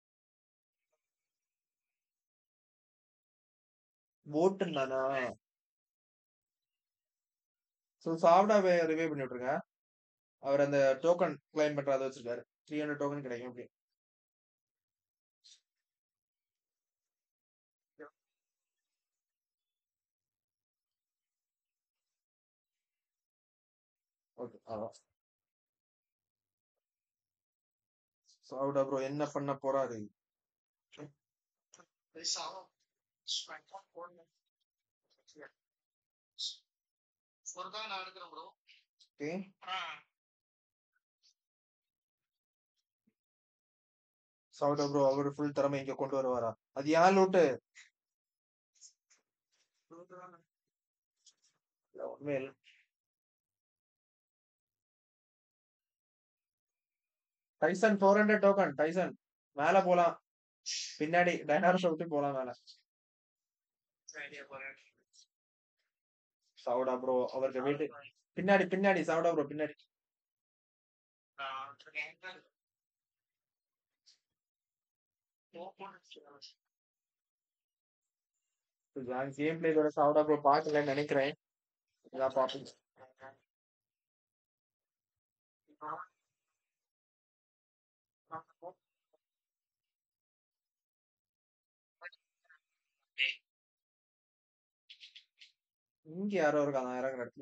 போட்டு தானா ஸோ சாவ்டா ரிவே பண்ணி விட்டுருங்க அவர் அந்த டோக்கன் கிளைம் பண்றத வச்சிருக்காரு த்ரீ ஹண்ட்ரட் டோக்கன் கிடைக்கும் அப்படி ஓகே அதான் சாவ்டா ப்ரோ என்ன பண்ண போறாரு ஒருக்கா நான் எடுக்கிறேன் ப்ரோ ஓகே சாவ்டா ப்ரோ அவர் ஃபுல் திறமை இங்க கொண்டு வருவாரா அது ஏன் லூட்டு உண்மை இல்லை Tyson four hundred token Tyson மேல போலாம் பின்னாடி டைனாரஸ் விட்டு போலாம் மேல சாவுடா ப்ரோ அவருக்கு வீட்டு பின்னாடி பின்னாடி சாவுடா ப்ரோ பின்னாடி கேம் பிளே இதோட சாவுடா ப்ரோ பார்க்கலன்னு நினைக்கிறேன் இதான் பார்ப்போம் இங்க யாரோ இருக்காங்க இறங்குற இடத்துல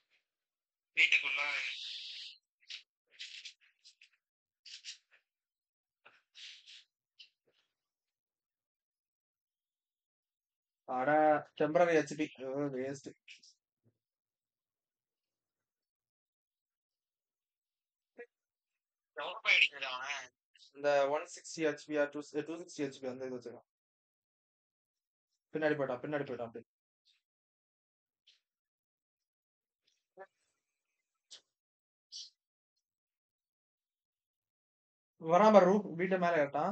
வீட்டுக்குள்ள அட டெம்பரரி ஹெச்பி வேஸ்ட் எவ்வளவு போய் அடிக்கிறது அவன் இந்த one sixty HP two two sixty HP அந்த இது வச்சுக்கலாம் பின்னாடி போயிட்டான் பின்னாடி போயிட்டான் அப்படி வரான் பாரு ரூப் வீட்டு மேல கேட்டான்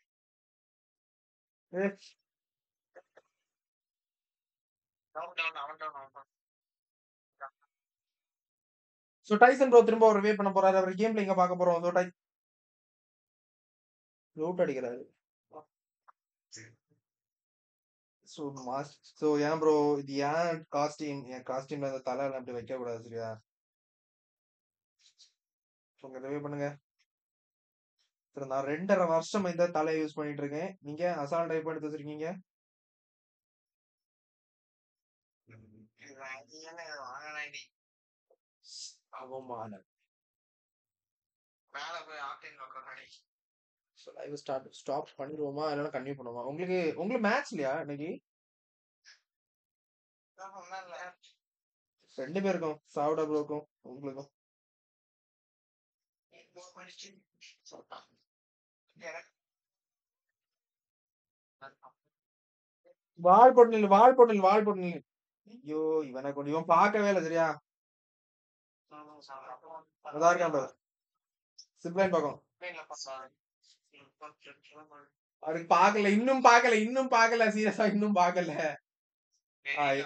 டவுன் டவுன் அவன் டவுன் அவன் டவுன் ஸோ டைசன் ப்ரோ திரும்ப ஒரு வே பண்ண போறாரு அவர் கேம்ல இங்க பார்க்க போறோம் ஸோ டை ரூட் அடிக்கிறாரு ஸோ மாஸ் ஸோ ஏன் ப்ரோ இது ஏன் காஸ்டியூம் என் காஸ்டியூம்ல அந்த தலை எல்லாம் அப்படி வைக்க கூடாது சரியா உங்க ரிவ்யூ பண்ணுங்க சரி நான் ரெண்டரை வருஷம் இந்த தலை யூஸ் பண்ணிட்டு இருக்கேன் நீங்க அசால்ட் டைப் எடுத்து வச்சிருக்கீங்க இது என்ன இது வாங்கினாண்டி அவமானம் மேல போய் ஆக்டிங் உட்காந்து ஸோ லைவ் ஸ்டார்ட் ஸ்டாப் பண்ணிடுவோமா இல்லைன்னா கன்டினியூ பண்ணுவோமா உங்களுக்கு உங்களுக்கு மேட்ச் இல்லையா இன்னைக்கு ரெண்டு பேருக்கும் சாவுடா ப்ரோக்கும் உங்களுக்கும் வால் போட்டு நில்லு வால் போட்டு நில்லு வால் போட்டு நில்லு ஐயோ இவனை கொண்டு இவன் பார்க்கவே இல்லை சரியா அதான் இருக்கான் பாரு சிப்லைன் பக்கம் அவருக்கு பார்க்கல இன்னும் பார்க்கல இன்னும் பார்க்கல சீரியஸா இன்னும் பார்க்கல ஆய்.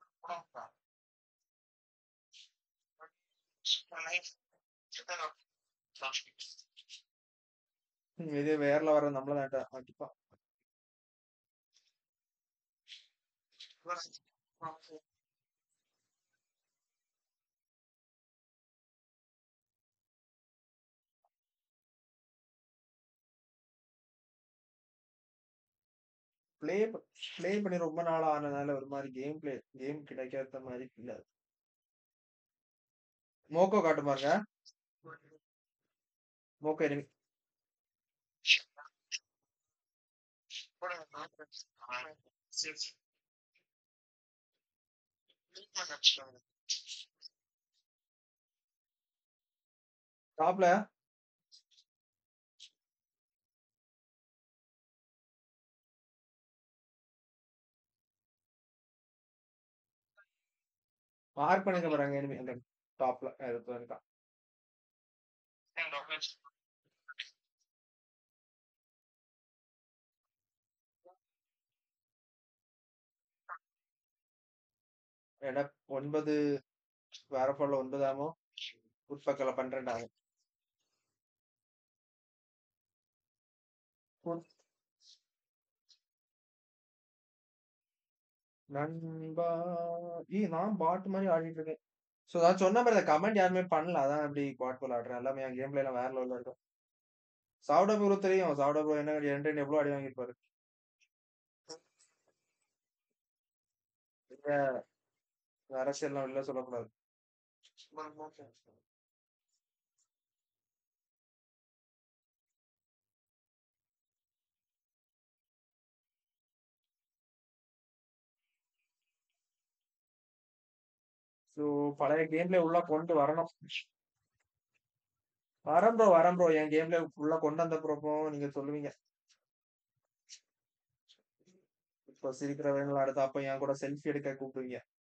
ம், இது வேறல வர நம்மள தான் கண்டிப்பா ப்ளே ப்ளே பண்ணி ரொம்ப நாள் ஆனதுனால ஒரு மாதிரி கேம் ப்ளே கேம் கிடைக்காத மாதிரி இல்ல மோக்கோ காட்டு பாருங்க மோக்கோ enemy. டாப்ல மார்க் பண்ணிக்க போறாங்க enemy அந்த டாப்ல எடுத்து இருக்கான் ஏன்னா ஒன்பது வேற போல ஒன்பதாமோ உட்பக்கல பன்னிரெண்டாகும் நண்பா ஈ நான் பாட் மாதிரி ஆடிட்டு இருக்கேன் ஸோ நான் சொன்ன மாதிரி கமெண்ட் யாருமே பண்ணல அதான் அப்படி பாட் போல ஆடுறேன் எல்லாமே என் கேம் எல்லாம் வேற லெவலில் இருக்கும் சாவுடா ப்ரோ தெரியும் சாவுடா ப்ரோ என்ன ரெண்டு எவ்வளோ அடி வாங்கியிருப்பாரு இல்ல, அரசியல்லாம் வெளில சொல்லக்கூடாது ஸோ பழைய கேம்ல உள்ள கொண்டு வரணும் வரேன் ப்ரோ வரேன் ப்ரோ என் கேம்ல உள்ள கொண்டு வந்த ப்ரோப்போ நீங்க சொல்லுவீங்க இப்போ சிரிக்கிறவங்க அடுத்த அப்ப என் கூட செல்ஃபி எடுக்க கூப்பிடுவீங்க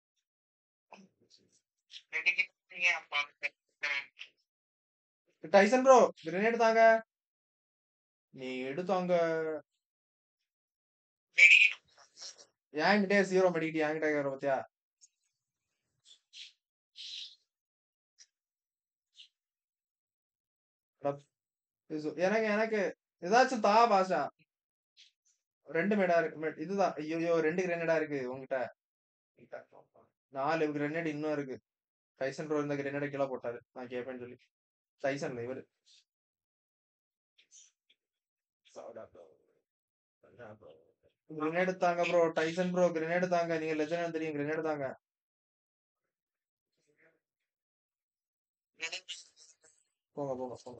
டைசன் ப்ரோ கிரனேட் தாங்க நீ எடுத்தாங்க என்கிட்டே ஜீரோ மெடிக்கிட்டு என்கிட்ட கேக்குற பத்தியா அட, இது எனக்கு எனக்கு ஏதாச்சும் தா பாஷா ரெண்டு மேடா இருக்கு med- இதுதான் ஐயோ ரெண்டு கிரனேடா இருக்கு உங்ககிட்ட நாலு கிரனேட் இன்னும் இருக்கு டைசன் ப்ரோ இந்த கிரனேட கீழே போட்டாரு நான் கேட்பேன்னு சொல்லி டைசன்ல இவரு கிரனேட் தாங்க ப்ரோ டைசன் ப்ரோ கிரனேட் தாங்க நீங்க லெஜண்ட் தெரியும் கிரனேட் தாங்க போங்க போங்க போங்க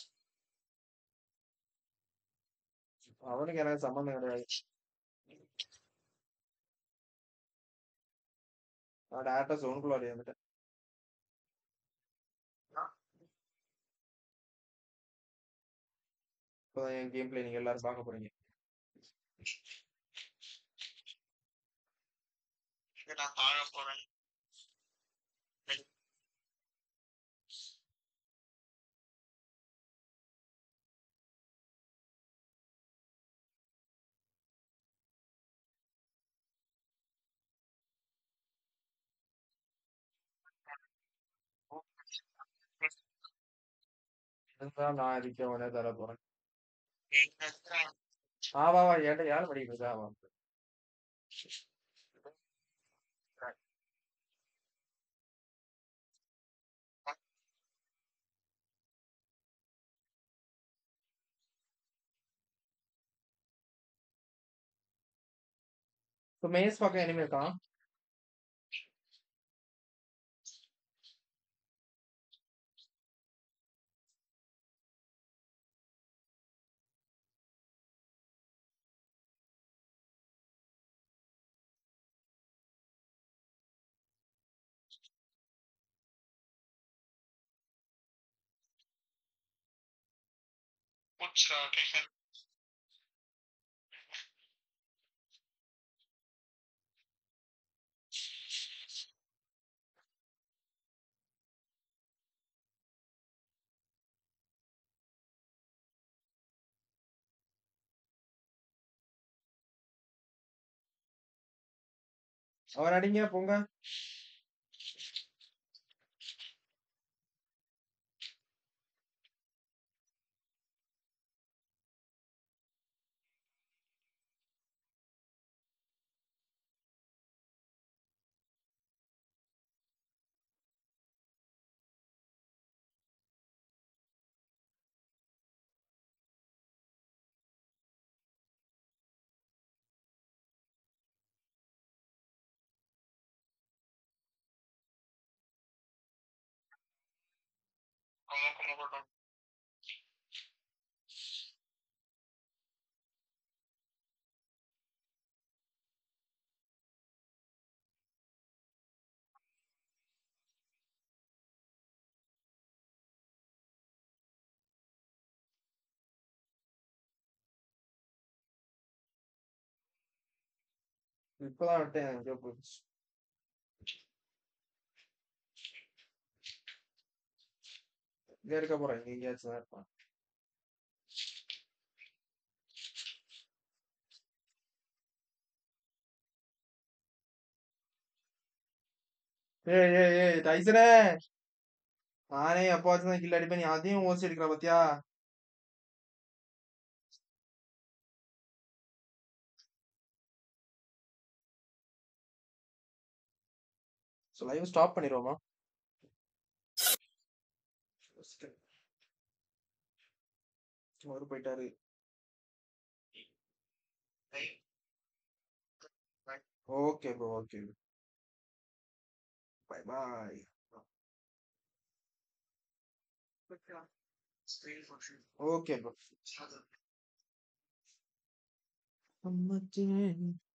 அவனுக்கு எனக்கு சம்மந்தம் கிடையாது நான் டேரக்டா ஜோனுக்குள்ள ஓடி வந்துட்டேன் இப்போதான் என் கேம் பிளே நீங்க எல்லாரும் பார்க்க போறீங்க இங்க நான் தாழ போறேன் இருந்தாலும் நான் இதுக்கு உடனே தர போறேன் எங்க ஆ வா வா ஏன்டா யார் படிக்கிறது ஆ வா இப்போ மேஸ் பக்கம் எனிமே இருக்கான் முடிச்சுடா ஓகே அவர் அடிங்க போங்க como como போட்டோம் இப்பதான் விட்டேன் எங்கேயோ போயிடுச்சு இங்க இருக்க போறேன் இங்க எங்கேயாச்சும் தான் இருப்பான் ஏய் ஏய் ஏய் டைசனே நானே எப்பவாச்சும் தான் கில் அடிப்பேன் நீ அதையும் ஓசி எடுக்கிற பாத்தியா ஸோ லைவ் ஸ்டாப் பண்ணிடுவோமா அவரு போயிட்டாரு okay bro okay bye bye screen function okay bro அது அம்மாச்சே